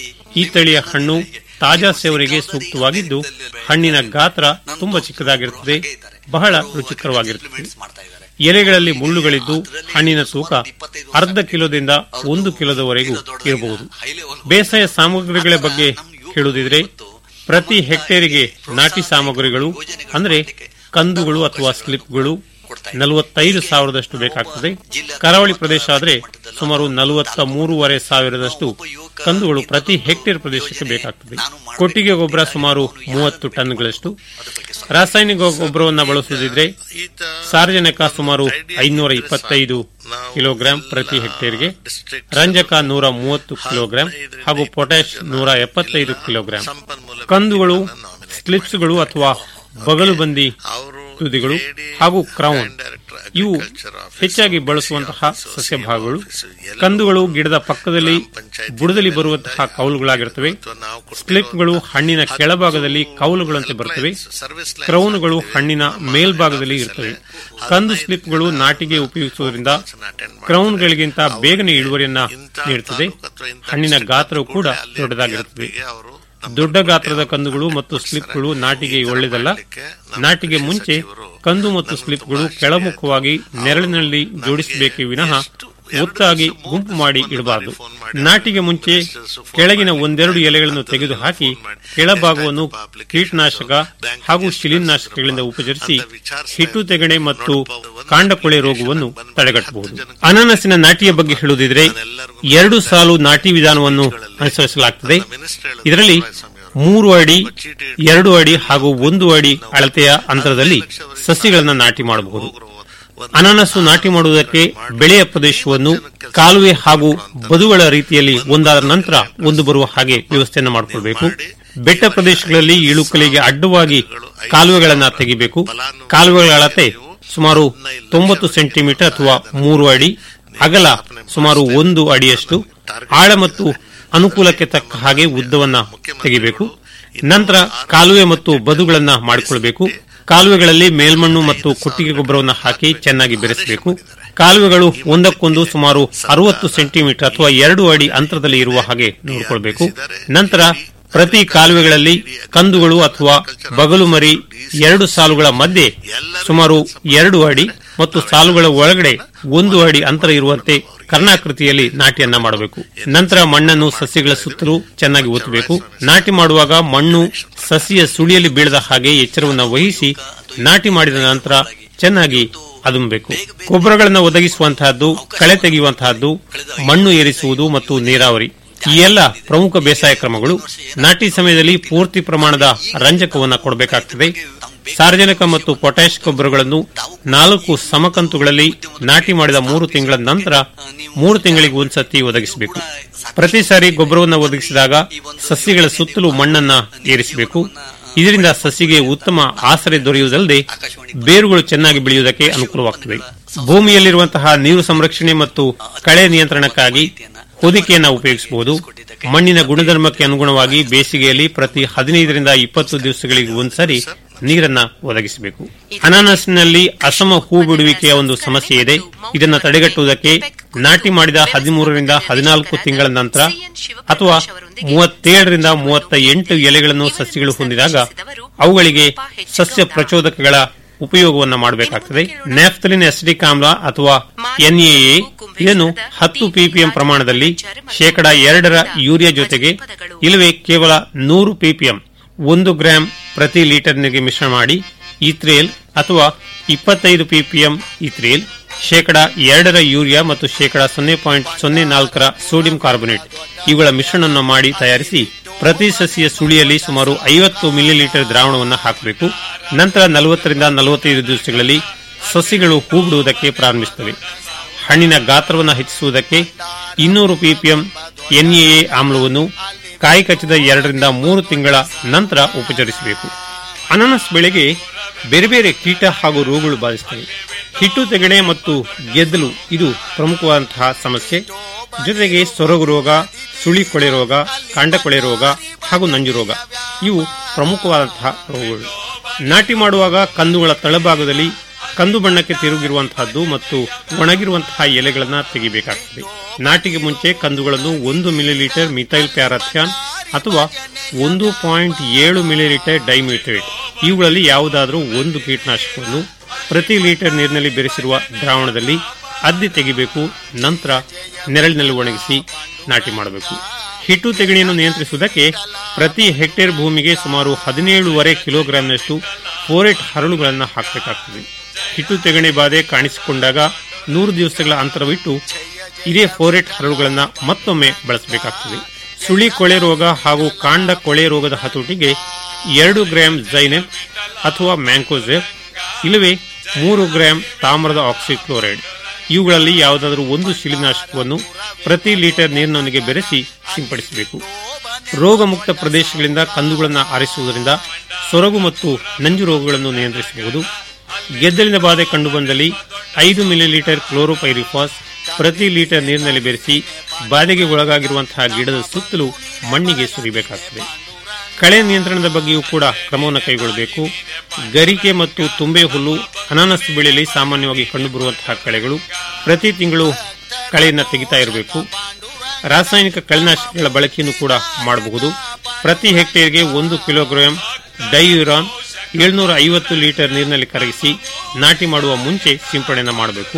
ಈ ತಳಿಯ ಹಣ್ಣು ತಾಜಾ ಸೇವರಿಗೆ ಸೂಕ್ತವಾಗಿದ್ದು ಹಣ್ಣಿನ ಗಾತ್ರ ತುಂಬಾ ಚಿಕ್ಕದಾಗಿರುತ್ತದೆ ಬಹಳ ರುಚಿಕರವಾಗಿರುತ್ತದೆ ಎಲೆಗಳಲ್ಲಿ ಮುಳ್ಳುಗಳಿದ್ದು ಹಣ್ಣಿನ ತೂಕ ಅರ್ಧ ಕಿಲೋದಿಂದ ಒಂದು ಕಿಲೋದವರೆಗೂ ಇರಬಹುದು ಬೇಸಾಯ ಸಾಮಗ್ರಿಗಳ ಬಗ್ಗೆ ಹೇಳುವುದಿದ್ರೆ ಪ್ರತಿ ಹೆಕ್ಟೇರಿಗೆ ನಾಟಿ ಸಾಮಗ್ರಿಗಳು ಅಂದ್ರೆ ಕಂದುಗಳು ಅಥವಾ ಸ್ಲಿಪ್ಗಳು ನಲವತ್ತೈದು ಸಾವಿರದಷ್ಟು ಬೇಕಾಗ್ತದೆ ಕರಾವಳಿ ಪ್ರದೇಶ ಆದರೆ ಸುಮಾರು ನಲವತ್ತ ಮೂರುವರೆ ಸಾವಿರದಷ್ಟು ಕಂದುಗಳು ಪ್ರತಿ ಹೆಕ್ಟೇರ್ ಪ್ರದೇಶಕ್ಕೆ ಬೇಕಾಗ್ತದೆ ಕೊಟ್ಟಿಗೆ ಗೊಬ್ಬರ ಸುಮಾರು ಮೂವತ್ತು ಟನ್ಗಳಷ್ಟು ರಾಸಾಯನಿಕ ಗೊಬ್ಬರವನ್ನು ಬಳಸುವುದಿದ್ರೆ ಸಾರ್ವಜನಿಕ ಸುಮಾರು ಐನೂರ ಇಪ್ಪತ್ತೈದು ಕಿಲೋಗ್ರಾಂ ಪ್ರತಿ ಹೆಕ್ಟೇರ್ಗೆ ರಂಜಕ ನೂರ ಮೂವತ್ತು ಕಿಲೋಗ್ರಾಂ ಹಾಗೂ ಪೊಟ್ಯಾಶ್ ನೂರ ಎಪ್ಪತ್ತೈದು ಕಿಲೋಗ್ರಾಂ ಕಂದುಗಳು ಸ್ಲಿಪ್ಸ್ಗಳು ಅಥವಾ ಬಗಲು ಬಂದಿ ತುದಿಗಳು ಹಾಗೂ ಕ್ರೌನ್ ಇವು ಹೆಚ್ಚಾಗಿ ಬಳಸುವಂತಹ ಸಸ್ಯ ಭಾಗಗಳು ಕಂದುಗಳು ಗಿಡದ ಪಕ್ಕದಲ್ಲಿ ಬುಡದಲ್ಲಿ ಬರುವಂತಹ ಕೌಲುಗಳಾಗಿರುತ್ತವೆ ಸ್ಲಿಪ್ಗಳು ಹಣ್ಣಿನ ಕೆಳಭಾಗದಲ್ಲಿ ಕೌಲುಗಳಂತೆ ಬರುತ್ತವೆ ಕ್ರೌನ್ಗಳು ಹಣ್ಣಿನ ಮೇಲ್ಭಾಗದಲ್ಲಿ ಇರುತ್ತವೆ ಕಂದು ಸ್ಲಿಪ್ಗಳು ನಾಟಿಗೆ ಉಪಯೋಗಿಸುವುದರಿಂದ ಕ್ರೌನ್ಗಳಿಗಿಂತ ಬೇಗನೆ ಇಳುವರಿಯನ್ನ ನೀಡುತ್ತದೆ ಹಣ್ಣಿನ ಗಾತ್ರವು ಕೂಡ ದೊಡ್ಡದಾಗಿರುತ್ತದೆ ದೊಡ್ಡ ಗಾತ್ರದ ಕಂದುಗಳು ಮತ್ತು ಸ್ಲಿಪ್ಗಳು ನಾಟಿಗೆ ಒಳ್ಳೆಯದಲ್ಲ ನಾಟಿಗೆ ಮುಂಚೆ ಕಂದು ಮತ್ತು ಸ್ಲಿಪ್ಗಳು ಕೆಳಮುಖವಾಗಿ ನೆರಳಿನಲ್ಲಿ ಜೋಡಿಸಬೇಕೇ ವಿನಃ ಒತ್ತಾಗಿ ಗುಂಪು ಮಾಡಿ ಇಡಬಾರದು ನಾಟಿಗೆ ಮುಂಚೆ ಕೆಳಗಿನ ಒಂದೆರಡು ಎಲೆಗಳನ್ನು ತೆಗೆದುಹಾಕಿ ಕೆಳಭಾಗವನ್ನು ಕೀಟನಾಶಕ ಹಾಗೂ ಶಿಲೀನಾಶಕಗಳಿಂದ ಉಪಚರಿಸಿ ಹಿಟ್ಟು ತೆಗಣೆ ಮತ್ತು ಕಾಂಡಕೊಳೆ ರೋಗವನ್ನು ತಡೆಗಟ್ಟಬಹುದು ಅನಾನಸಿನ ನಾಟಿಯ ಬಗ್ಗೆ ಹೇಳುವುದಿದ್ರೆ ಎರಡು ಸಾಲು ನಾಟಿ ವಿಧಾನವನ್ನು ಅನುಸರಿಸಲಾಗುತ್ತದೆ ಇದರಲ್ಲಿ ಮೂರು ಅಡಿ ಎರಡು ಅಡಿ ಹಾಗೂ ಒಂದು ಅಡಿ ಅಳತೆಯ ಅಂತರದಲ್ಲಿ ಸಸಿಗಳನ್ನು ನಾಟಿ ಮಾಡಬಹುದು ಅನಾನಸು ನಾಟಿ ಮಾಡುವುದಕ್ಕೆ ಬೆಳೆಯ ಪ್ರದೇಶವನ್ನು ಕಾಲುವೆ ಹಾಗೂ ಬದುಗಳ ರೀತಿಯಲ್ಲಿ ಒಂದಾದ ನಂತರ ಒಂದು ಬರುವ ಹಾಗೆ ವ್ಯವಸ್ಥೆಯನ್ನು ಮಾಡಿಕೊಳ್ಬೇಕು ಬೆಟ್ಟ ಪ್ರದೇಶಗಳಲ್ಲಿ ಇಳುಕಲಿಗೆ ಅಡ್ಡವಾಗಿ ಕಾಲುವೆಗಳನ್ನ ತೆಗಿಬೇಕು ಕಾಲುವೆಗಳ ಅಳತೆ ಸುಮಾರು ತೊಂಬತ್ತು ಸೆಂಟಿಮೀಟರ್ ಅಥವಾ ಮೂರು ಅಡಿ ಅಗಲ ಸುಮಾರು ಒಂದು ಅಡಿಯಷ್ಟು ಆಳ ಮತ್ತು ಅನುಕೂಲಕ್ಕೆ ತಕ್ಕ ಹಾಗೆ ಉದ್ದವನ್ನ ತೆಗಿಬೇಕು ನಂತರ ಕಾಲುವೆ ಮತ್ತು ಬದುಗಳನ್ನ ಮಾಡಿಕೊಳ್ಬೇಕು ಕಾಲುವೆಗಳಲ್ಲಿ ಮೇಲ್ಮಣ್ಣು ಮತ್ತು ಕೊಟ್ಟಿಗೆ ಗೊಬ್ಬರವನ್ನು ಹಾಕಿ ಚೆನ್ನಾಗಿ ಬೆರೆಸಬೇಕು ಕಾಲುವೆಗಳು ಒಂದಕ್ಕೊಂದು ಸುಮಾರು ಅರವತ್ತು ಸೆಂಟಿಮೀಟರ್ ಅಥವಾ ಎರಡು ಅಡಿ ಅಂತರದಲ್ಲಿ ಇರುವ ಹಾಗೆ ನೋಡಿಕೊಳ್ಬೇಕು ನಂತರ ಪ್ರತಿ ಕಾಲುವೆಗಳಲ್ಲಿ ಕಂದುಗಳು ಅಥವಾ ಬಗಲು ಮರಿ ಎರಡು ಸಾಲುಗಳ ಮಧ್ಯೆ ಸುಮಾರು ಎರಡು ಅಡಿ ಮತ್ತು ಸಾಲುಗಳ ಒಳಗಡೆ ಒಂದು ಅಡಿ ಅಂತರ ಇರುವಂತೆ ಕರ್ಣಾಕೃತಿಯಲ್ಲಿ ನಾಟಿಯನ್ನ ಮಾಡಬೇಕು ನಂತರ ಮಣ್ಣನ್ನು ಸಸ್ಯಗಳ ಸುತ್ತಲೂ ಚೆನ್ನಾಗಿ ಒತ್ತಬೇಕು ನಾಟಿ ಮಾಡುವಾಗ ಮಣ್ಣು ಸಸಿಯ ಸುಳಿಯಲ್ಲಿ ಬೀಳದ ಹಾಗೆ ಎಚ್ಚರವನ್ನು ವಹಿಸಿ ನಾಟಿ ಮಾಡಿದ ನಂತರ ಚೆನ್ನಾಗಿ ಅದುಮಬೇಕು ಗೊಬ್ಬರಗಳನ್ನು ಒದಗಿಸುವಂತಹದ್ದು ಕಳೆ ತೆಗೆಯುವಂತಹದ್ದು ಮಣ್ಣು ಏರಿಸುವುದು ಮತ್ತು ನೀರಾವರಿ ಈ ಎಲ್ಲ ಪ್ರಮುಖ ಬೇಸಾಯ ಕ್ರಮಗಳು ನಾಟಿ ಸಮಯದಲ್ಲಿ ಪೂರ್ತಿ ಪ್ರಮಾಣದ ರಂಜಕವನ್ನು ಕೊಡಬೇಕಾಗ್ತದೆ ಸಾರ್ವಜನಿಕ ಮತ್ತು ಪೊಟ್ಯಾಶ್ ಗೊಬ್ಬರಗಳನ್ನು ನಾಲ್ಕು ಸಮಕಂತುಗಳಲ್ಲಿ ನಾಟಿ ಮಾಡಿದ ಮೂರು ತಿಂಗಳ ನಂತರ ಮೂರು ತಿಂಗಳಿಗೆ ಒಂದ್ಸತಿ ಒದಗಿಸಬೇಕು ಪ್ರತಿ ಸಾರಿ ಗೊಬ್ಬರವನ್ನು ಒದಗಿಸಿದಾಗ ಸಸ್ಯಗಳ ಸುತ್ತಲೂ ಮಣ್ಣನ್ನ ಏರಿಸಬೇಕು ಇದರಿಂದ ಸಸಿಗೆ ಉತ್ತಮ ಆಸರೆ ದೊರೆಯುವುದಲ್ಲದೆ ಬೇರುಗಳು ಚೆನ್ನಾಗಿ ಬೆಳೆಯುವುದಕ್ಕೆ ಅನುಕೂಲವಾಗುತ್ತದೆ ಭೂಮಿಯಲ್ಲಿರುವಂತಹ ನೀರು ಸಂರಕ್ಷಣೆ ಮತ್ತು ಕಳೆ ನಿಯಂತ್ರಣಕ್ಕಾಗಿ ಹೊದಿಕೆಯನ್ನು ಉಪಯೋಗಿಸಬಹುದು ಮಣ್ಣಿನ ಗುಣಧರ್ಮಕ್ಕೆ ಅನುಗುಣವಾಗಿ ಬೇಸಿಗೆಯಲ್ಲಿ ಪ್ರತಿ ಹದಿನೈದರಿಂದ ಇಪ್ಪತ್ತು ದಿವಸಗಳಿಗೆ ಒಂದ್ಸರಿ ನೀರನ್ನ ಒದಗಿಸಬೇಕು ಅನಾನಸ್ನಲ್ಲಿ ಅಸಮ ಹೂ ಬಿಡುವಿಕೆಯ ಒಂದು ಸಮಸ್ಯೆ ಇದೆ ಇದನ್ನು ತಡೆಗಟ್ಟುವುದಕ್ಕೆ ನಾಟಿ ಮಾಡಿದ ಹದಿಮೂರರಿಂದ ಹದಿನಾಲ್ಕು ತಿಂಗಳ ನಂತರ ಅಥವಾ ಮೂವತ್ತೇಳರಿಂದ ಮೂವತ್ತ ಎಂಟು ಎಲೆಗಳನ್ನು ಸಸ್ಯಗಳು ಹೊಂದಿದಾಗ ಅವುಗಳಿಗೆ ಸಸ್ಯ ಪ್ರಚೋದಕಗಳ ಉಪಯೋಗವನ್ನು ಮಾಡಬೇಕಾಗ್ತದೆ ನ್ಯಾಫ್ತಲಿನ್ ಅಸಿಡಿಕ್ ಆಮ್ಲ ಅಥವಾ ಎನ್ಎಎ ಇದನ್ನು ಹತ್ತು ಪಿಪಿಎಂ ಪ್ರಮಾಣದಲ್ಲಿ ಶೇಕಡ ಎರಡರ ಯೂರಿಯಾ ಜೊತೆಗೆ ಇಲ್ಲವೇ ಕೇವಲ ನೂರು ಪಿಪಿಎಂ ಒಂದು ಗ್ರಾಂ ಪ್ರತಿ ಲೀಟರ್ ನೀರಿಗೆ ಮಿಶ್ರಣ ಮಾಡಿ ಇತ್ರೇಲ್ ಅಥವಾ ಇಪ್ಪತ್ತೈದು ಪಿಪಿಎಂ ಇತ್ರೇಲ್ ಶೇಕಡ ಎರಡರ ಯೂರಿಯಾ ಮತ್ತು ಶೇಕಡ ಸೊನ್ನೆ ಪಾಯಿಂಟ್ ಸೊನ್ನೆ ನಾಲ್ಕರ ಸೋಡಿಯಂ ಕಾರ್ಬೊನೇಟ್ ಇವುಗಳ ಮಿಶ್ರಣವನ್ನು ಮಾಡಿ ತಯಾರಿಸಿ ಪ್ರತಿ ಸಸಿಯ ಸುಳಿಯಲ್ಲಿ ಸುಮಾರು ಐವತ್ತು ಮಿಲಿ ಲೀಟರ್ ದ್ರಾವಣವನ್ನು ಹಾಕಬೇಕು ನಂತರ ನಲವತ್ತರಿಂದ ನಲವತ್ತೈದು ದಿವಸಗಳಲ್ಲಿ ಸಸಿಗಳು ಹೂ ಬಿಡುವುದಕ್ಕೆ ಪ್ರಾರಂಭಿಸುತ್ತವೆ ಹಣ್ಣಿನ ಗಾತ್ರವನ್ನು ಹೆಚ್ಚಿಸುವುದಕ್ಕೆ ಇನ್ನೂರು ಪಿಪಿಎಂ ಎನ್ಎಎ ಆಮ್ಲವನ್ನು ಕಾಯಿ ಕಚ್ಚಿದ ಎರಡರಿಂದ ಮೂರು ತಿಂಗಳ ನಂತರ ಉಪಚರಿಸಬೇಕು ಅನಾನಸ್ ಬೆಳೆಗೆ ಬೇರೆ ಬೇರೆ ಕೀಟ ಹಾಗೂ ರೋಗಗಳು ಬಾಧಿಸುತ್ತವೆ ಹಿಟ್ಟು ತೆಗಣೆ ಮತ್ತು ಗೆದ್ದಲು ಇದು ಪ್ರಮುಖವಾದಂತಹ ಸಮಸ್ಯೆ ಜೊತೆಗೆ ಸೊರಗು ರೋಗ ಸುಳಿ ಕೊಳೆ ರೋಗ ಕಾಂಡ ಕೊಳೆ ರೋಗ ಹಾಗೂ ನಂಜು ರೋಗ ಇವು ಪ್ರಮುಖವಾದಂತಹ ರೋಗಗಳು ನಾಟಿ ಮಾಡುವಾಗ ಕಂದುಗಳ ತಳಭಾಗದಲ್ಲಿ ಕಂದು ಬಣ್ಣಕ್ಕೆ ತಿರುಗಿರುವಂತಹದ್ದು ಮತ್ತು ಒಣಗಿರುವಂತಹ ಎಲೆಗಳನ್ನು ತೆಗಿಬೇಕಾಗ್ತದೆ ನಾಟಿಗೆ ಮುಂಚೆ ಕಂದುಗಳನ್ನು ಒಂದು ಮಿಲಿಲೀಟರ್ ಮಿಥೈಲ್ ಪ್ಯಾರಥ್ಯಾನ್ ಅಥವಾ ಒಂದು ಪಾಯಿಂಟ್ ಏಳು ಮಿಲಿಲೀಟರ್ ಡೈಮ್ಯೂಟೇಟ್ ಇವುಗಳಲ್ಲಿ ಯಾವುದಾದರೂ ಒಂದು ಕೀಟನಾಶಕವನ್ನು ಪ್ರತಿ ಲೀಟರ್ ನೀರಿನಲ್ಲಿ ಬೆರೆಸಿರುವ ದ್ರಾವಣದಲ್ಲಿ ಅದ್ದಿ ತೆಗಿಬೇಕು ನಂತರ ನೆರಳಿನಲ್ಲಿ ಒಣಗಿಸಿ ನಾಟಿ ಮಾಡಬೇಕು ಹಿಟ್ಟು ತೆಗಣಿಯನ್ನು ನಿಯಂತ್ರಿಸುವುದಕ್ಕೆ ಪ್ರತಿ ಹೆಕ್ಟೇರ್ ಭೂಮಿಗೆ ಸುಮಾರು ಹದಿನೇಳುವರೆ ಕಿಲೋಗ್ರಾಂನಷ್ಟು ಫೋರೆಟ್ ಹರಳುಗಳನ್ನು ಹಾಕಬೇಕಾಗ್ತದೆ ಹಿಟ್ಟು ತೆಗಣೆ ಬಾಧೆ ಕಾಣಿಸಿಕೊಂಡಾಗ ನೂರು ದಿವಸಗಳ ಅಂತರವಿಟ್ಟು ಇದೇ ಫೋರೆಟ್ ಹರಳುಗಳನ್ನು ಮತ್ತೊಮ್ಮೆ ಬಳಸಬೇಕಾಗ್ತದೆ ಸುಳಿ ಕೊಳೆ ರೋಗ ಹಾಗೂ ಕಾಂಡ ಕೊಳೆ ರೋಗದ ಹತೋಟಿಗೆ ಎರಡು ಗ್ರಾಂ ಜೈನೆಪ್ ಅಥವಾ ಮ್ಯಾಂಕೋಜೆಪ್ ಇಲ್ಲವೇ ಮೂರು ಗ್ರಾಂ ತಾಮ್ರದ ಆಕ್ಸಿಕ್ಲೋರೈಡ್ ಇವುಗಳಲ್ಲಿ ಯಾವುದಾದರೂ ಒಂದು ಶಿಲೀನಾಶಕವನ್ನು ಪ್ರತಿ ಲೀಟರ್ ನೀರಿನೊಂದಿಗೆ ಬೆರೆಸಿ ಸಿಂಪಡಿಸಬೇಕು ರೋಗಮುಕ್ತ ಪ್ರದೇಶಗಳಿಂದ ಕಂದುಗಳನ್ನು ಆರಿಸುವುದರಿಂದ ಸೊರಗು ಮತ್ತು ನಂಜು ರೋಗಗಳನ್ನು ನಿಯಂತ್ರಿಸಬಹುದು ಗೆದ್ದಲಿನ ಬಾಧೆ ಕಂಡುಬಂದಲ್ಲಿ ಐದು ಮಿಲಿಲೀಟರ್ ಕ್ಲೋರೋಪೈರಿಫಾಸ್ ಪ್ರತಿ ಲೀಟರ್ ನೀರಿನಲ್ಲಿ ಬೆರೆಸಿ ಬಾಧೆಗೆ ಒಳಗಾಗಿರುವಂತಹ ಗಿಡದ ಸುತ್ತಲೂ ಮಣ್ಣಿಗೆ ಸುರಿಬೇಕಾಗುತ್ತದೆ ಕಳೆ ನಿಯಂತ್ರಣದ ಬಗ್ಗೆಯೂ ಕೂಡ ಕ್ರಮವನ್ನು ಕೈಗೊಳ್ಳಬೇಕು ಗರಿಕೆ ಮತ್ತು ತುಂಬೆ ಹುಲ್ಲು ಅನಾನಸ್ ಬೆಳೆಯಲ್ಲಿ ಸಾಮಾನ್ಯವಾಗಿ ಕಂಡುಬರುವಂತಹ ಕಳೆಗಳು ಪ್ರತಿ ತಿಂಗಳು ಕಳೆಯನ್ನು ತೆಗಿತಾ ಇರಬೇಕು ರಾಸಾಯನಿಕ ಕಳೆನಾಶಕಗಳ ಬಳಕೆಯನ್ನು ಕೂಡ ಮಾಡಬಹುದು ಪ್ರತಿ ಹೆಕ್ಟೇರ್ಗೆ ಒಂದು ಕಿಲೋಗ್ರಾಂ ಡೈಯುರಾನ್ ಏಳ್ನೂರ ಐವತ್ತು ಲೀಟರ್ ನೀರಿನಲ್ಲಿ ಕರಗಿಸಿ ನಾಟಿ ಮಾಡುವ ಮುಂಚೆ ಸಿಂಪಡಣೆ ಮಾಡಬೇಕು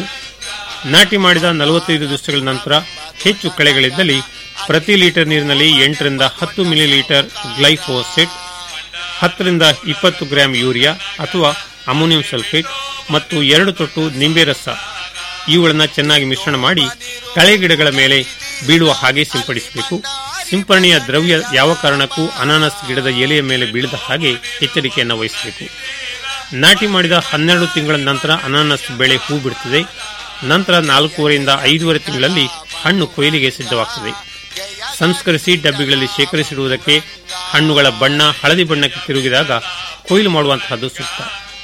ನಾಟಿ ಮಾಡಿದ ನಲವತ್ತೈದು ದಿವಸಗಳ ನಂತರ ಹೆಚ್ಚು ಕಳೆಗಳಿದ್ದಲ್ಲಿ ಪ್ರತಿ ಲೀಟರ್ ನೀರಿನಲ್ಲಿ ಎಂಟರಿಂದ ಹತ್ತು ಮಿಲಿ ಲೀಟರ್ ಗ್ಲೈಫೋಸೆಟ್ ಹತ್ತರಿಂದ ಇಪ್ಪತ್ತು ಗ್ರಾಂ ಯೂರಿಯಾ ಅಥವಾ ಅಮೋನಿಯಂ ಸಲ್ಫೇಟ್ ಮತ್ತು ಎರಡು ತೊಟ್ಟು ನಿಂಬೆ ರಸ ಇವುಗಳನ್ನು ಚೆನ್ನಾಗಿ ಮಿಶ್ರಣ ಮಾಡಿ ಕಳೆ ಗಿಡಗಳ ಮೇಲೆ ಬೀಳುವ ಹಾಗೆ ಸಿಂಪಡಿಸಬೇಕು ಸಿಂಪರಣೆಯ ದ್ರವ್ಯ ಯಾವ ಕಾರಣಕ್ಕೂ ಅನಾನಸ್ ಗಿಡದ ಎಲೆಯ ಮೇಲೆ ಬೀಳದ ಹಾಗೆ ಎಚ್ಚರಿಕೆಯನ್ನು ವಹಿಸಬೇಕು ನಾಟಿ ಮಾಡಿದ ಹನ್ನೆರಡು ತಿಂಗಳ ನಂತರ ಅನಾನಸ್ ಬೆಳೆ ಹೂ ಬಿಡುತ್ತದೆ ನಂತರ ನಾಲ್ಕೂವರೆಯಿಂದ ಐದೂವರೆ ತಿಂಗಳಲ್ಲಿ ಹಣ್ಣು ಕೊಯ್ಲಿಗೆ ಸಿದ್ಧವಾಗುತ್ತದೆ ಸಂಸ್ಕರಿಸಿ ಡಬ್ಬಿಗಳಲ್ಲಿ ಶೇಖರಿಸಿಡುವುದಕ್ಕೆ ಹಣ್ಣುಗಳ ಬಣ್ಣ ಹಳದಿ ಬಣ್ಣಕ್ಕೆ ತಿರುಗಿದಾಗ ಕೊಯ್ಲು ಮಾಡುವಂತಹದ್ದು ಸೂಕ್ತ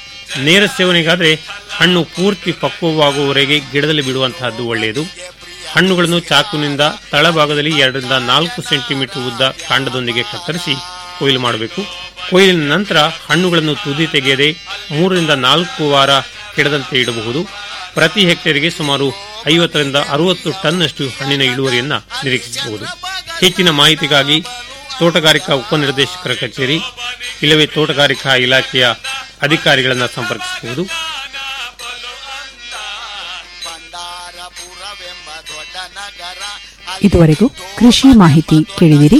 ನೇರ ಸೇವನೆಗಾದರೆ ಹಣ್ಣು ಪೂರ್ತಿ ಪಕ್ವವಾಗುವವರೆಗೆ ಗಿಡದಲ್ಲಿ ಬಿಡುವಂತಹದ್ದು ಒಳ್ಳೆಯದು ಹಣ್ಣುಗಳನ್ನು ಚಾಕುವಿನಿಂದ ತಳಭಾಗದಲ್ಲಿ ಎರಡರಿಂದ ನಾಲ್ಕು ಸೆಂಟಿಮೀಟರ್ ಉದ್ದ ಕಾಂಡದೊಂದಿಗೆ ಕತ್ತರಿಸಿ ಕೊಯ್ಲು ಮಾಡಬೇಕು ಕೊಯ್ಲಿನ ನಂತರ ಹಣ್ಣುಗಳನ್ನು ತುದಿ ತೆಗೆಯದೆ ಮೂರರಿಂದ ನಾಲ್ಕು ವಾರ ಕೆಡದಂತೆ ಇಡಬಹುದು ಪ್ರತಿ ಹೆಕ್ಟೇರ್ಗೆ ಸುಮಾರು ಐವತ್ತರಿಂದ ಅರವತ್ತು ಟನ್ನಷ್ಟು ಹಣ್ಣಿನ ಇಳುವರಿಯನ್ನ ನಿರೀಕ್ಷಿಸಬಹುದು ಹೆಚ್ಚಿನ ಮಾಹಿತಿಗಾಗಿ ತೋಟಗಾರಿಕಾ ಉಪನಿರ್ದೇಶಕರ ಕಚೇರಿ ಇಲ್ಲವೇ ತೋಟಗಾರಿಕಾ ಇಲಾಖೆಯ ಅಧಿಕಾರಿಗಳನ್ನು ಸಂಪರ್ಕಿಸಬಹುದು ಇದುವರೆಗೂ ಕೃಷಿ ಮಾಹಿತಿ ಕೇಳಿದಿರಿ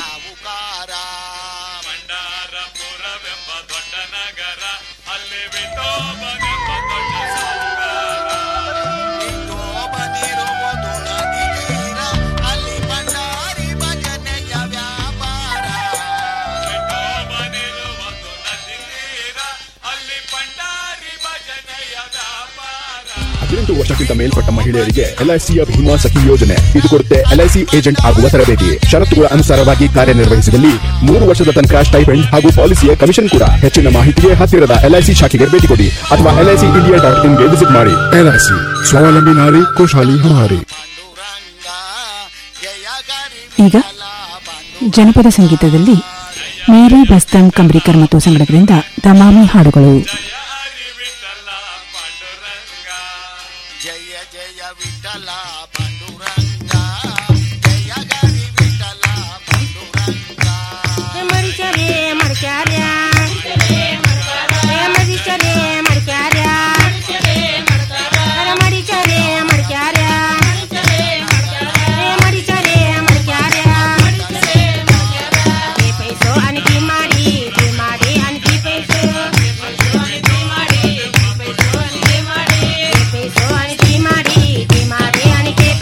ಹದಿನೆಂಟು ವರ್ಷಕ್ಕಿಂತ ಮೇಲ್ಪಟ್ಟ ಮಹಿಳೆಯರಿಗೆ ಎಲ್ಐಸಿಯ ಭೀಮಾ ಸಖಿ ಯೋಜನೆ ಇದು ಕೊಡುತ್ತೆ ಎಲ್ಐಸಿ ಏಜೆಂಟ್ ಆಗುವ ತರಬೇತಿ ಷರತ್ತುಗಳ ಅನುಸಾರವಾಗಿ ಕಾರ್ಯನಿರ್ವಹಿಸಿದಲ್ಲಿ ಮೂರು ವರ್ಷದ ತನಕ ಸ್ಟೈಪೆಂಡ್ ಹಾಗೂ ಪಾಲಿಸಿಯ ಕಮಿಷನ್ ಕೂಡ ಹೆಚ್ಚಿನ ಮಾಹಿತಿಗೆ ಹತ್ತಿರದ ಎಲ್ಐಸಿ ಶಾಖೆಗೆ ಭೇಟಿ ಕೊಡಿ ಅಥವಾ ಎಲ್ಐಸಿ ಇಂಡಿಯಾ ಡಾಟ್ ಇನ್ಗೆ ವಿಸಿಟ್ ಮಾಡಿ ಎಲ್ಐಸಿ ಸ್ವಾವಲಂಬಿ ನಾರಿ ಖುಷಹಾಲಿ ಹಮಾರಿ ಈಗ ಜನಪದ ಸಂಗೀತದಲ್ಲಿ ಮೇರಿ ಬಸ್ತಂ ಕಂಬ್ರಿಕರ್ ಮತ್ತು ಸಂಗಡಗಳಿಂದ ದಮಾಮಿ ಹಾಡುಗಳು ಮಾಡಿ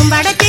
ಬಡಕೆ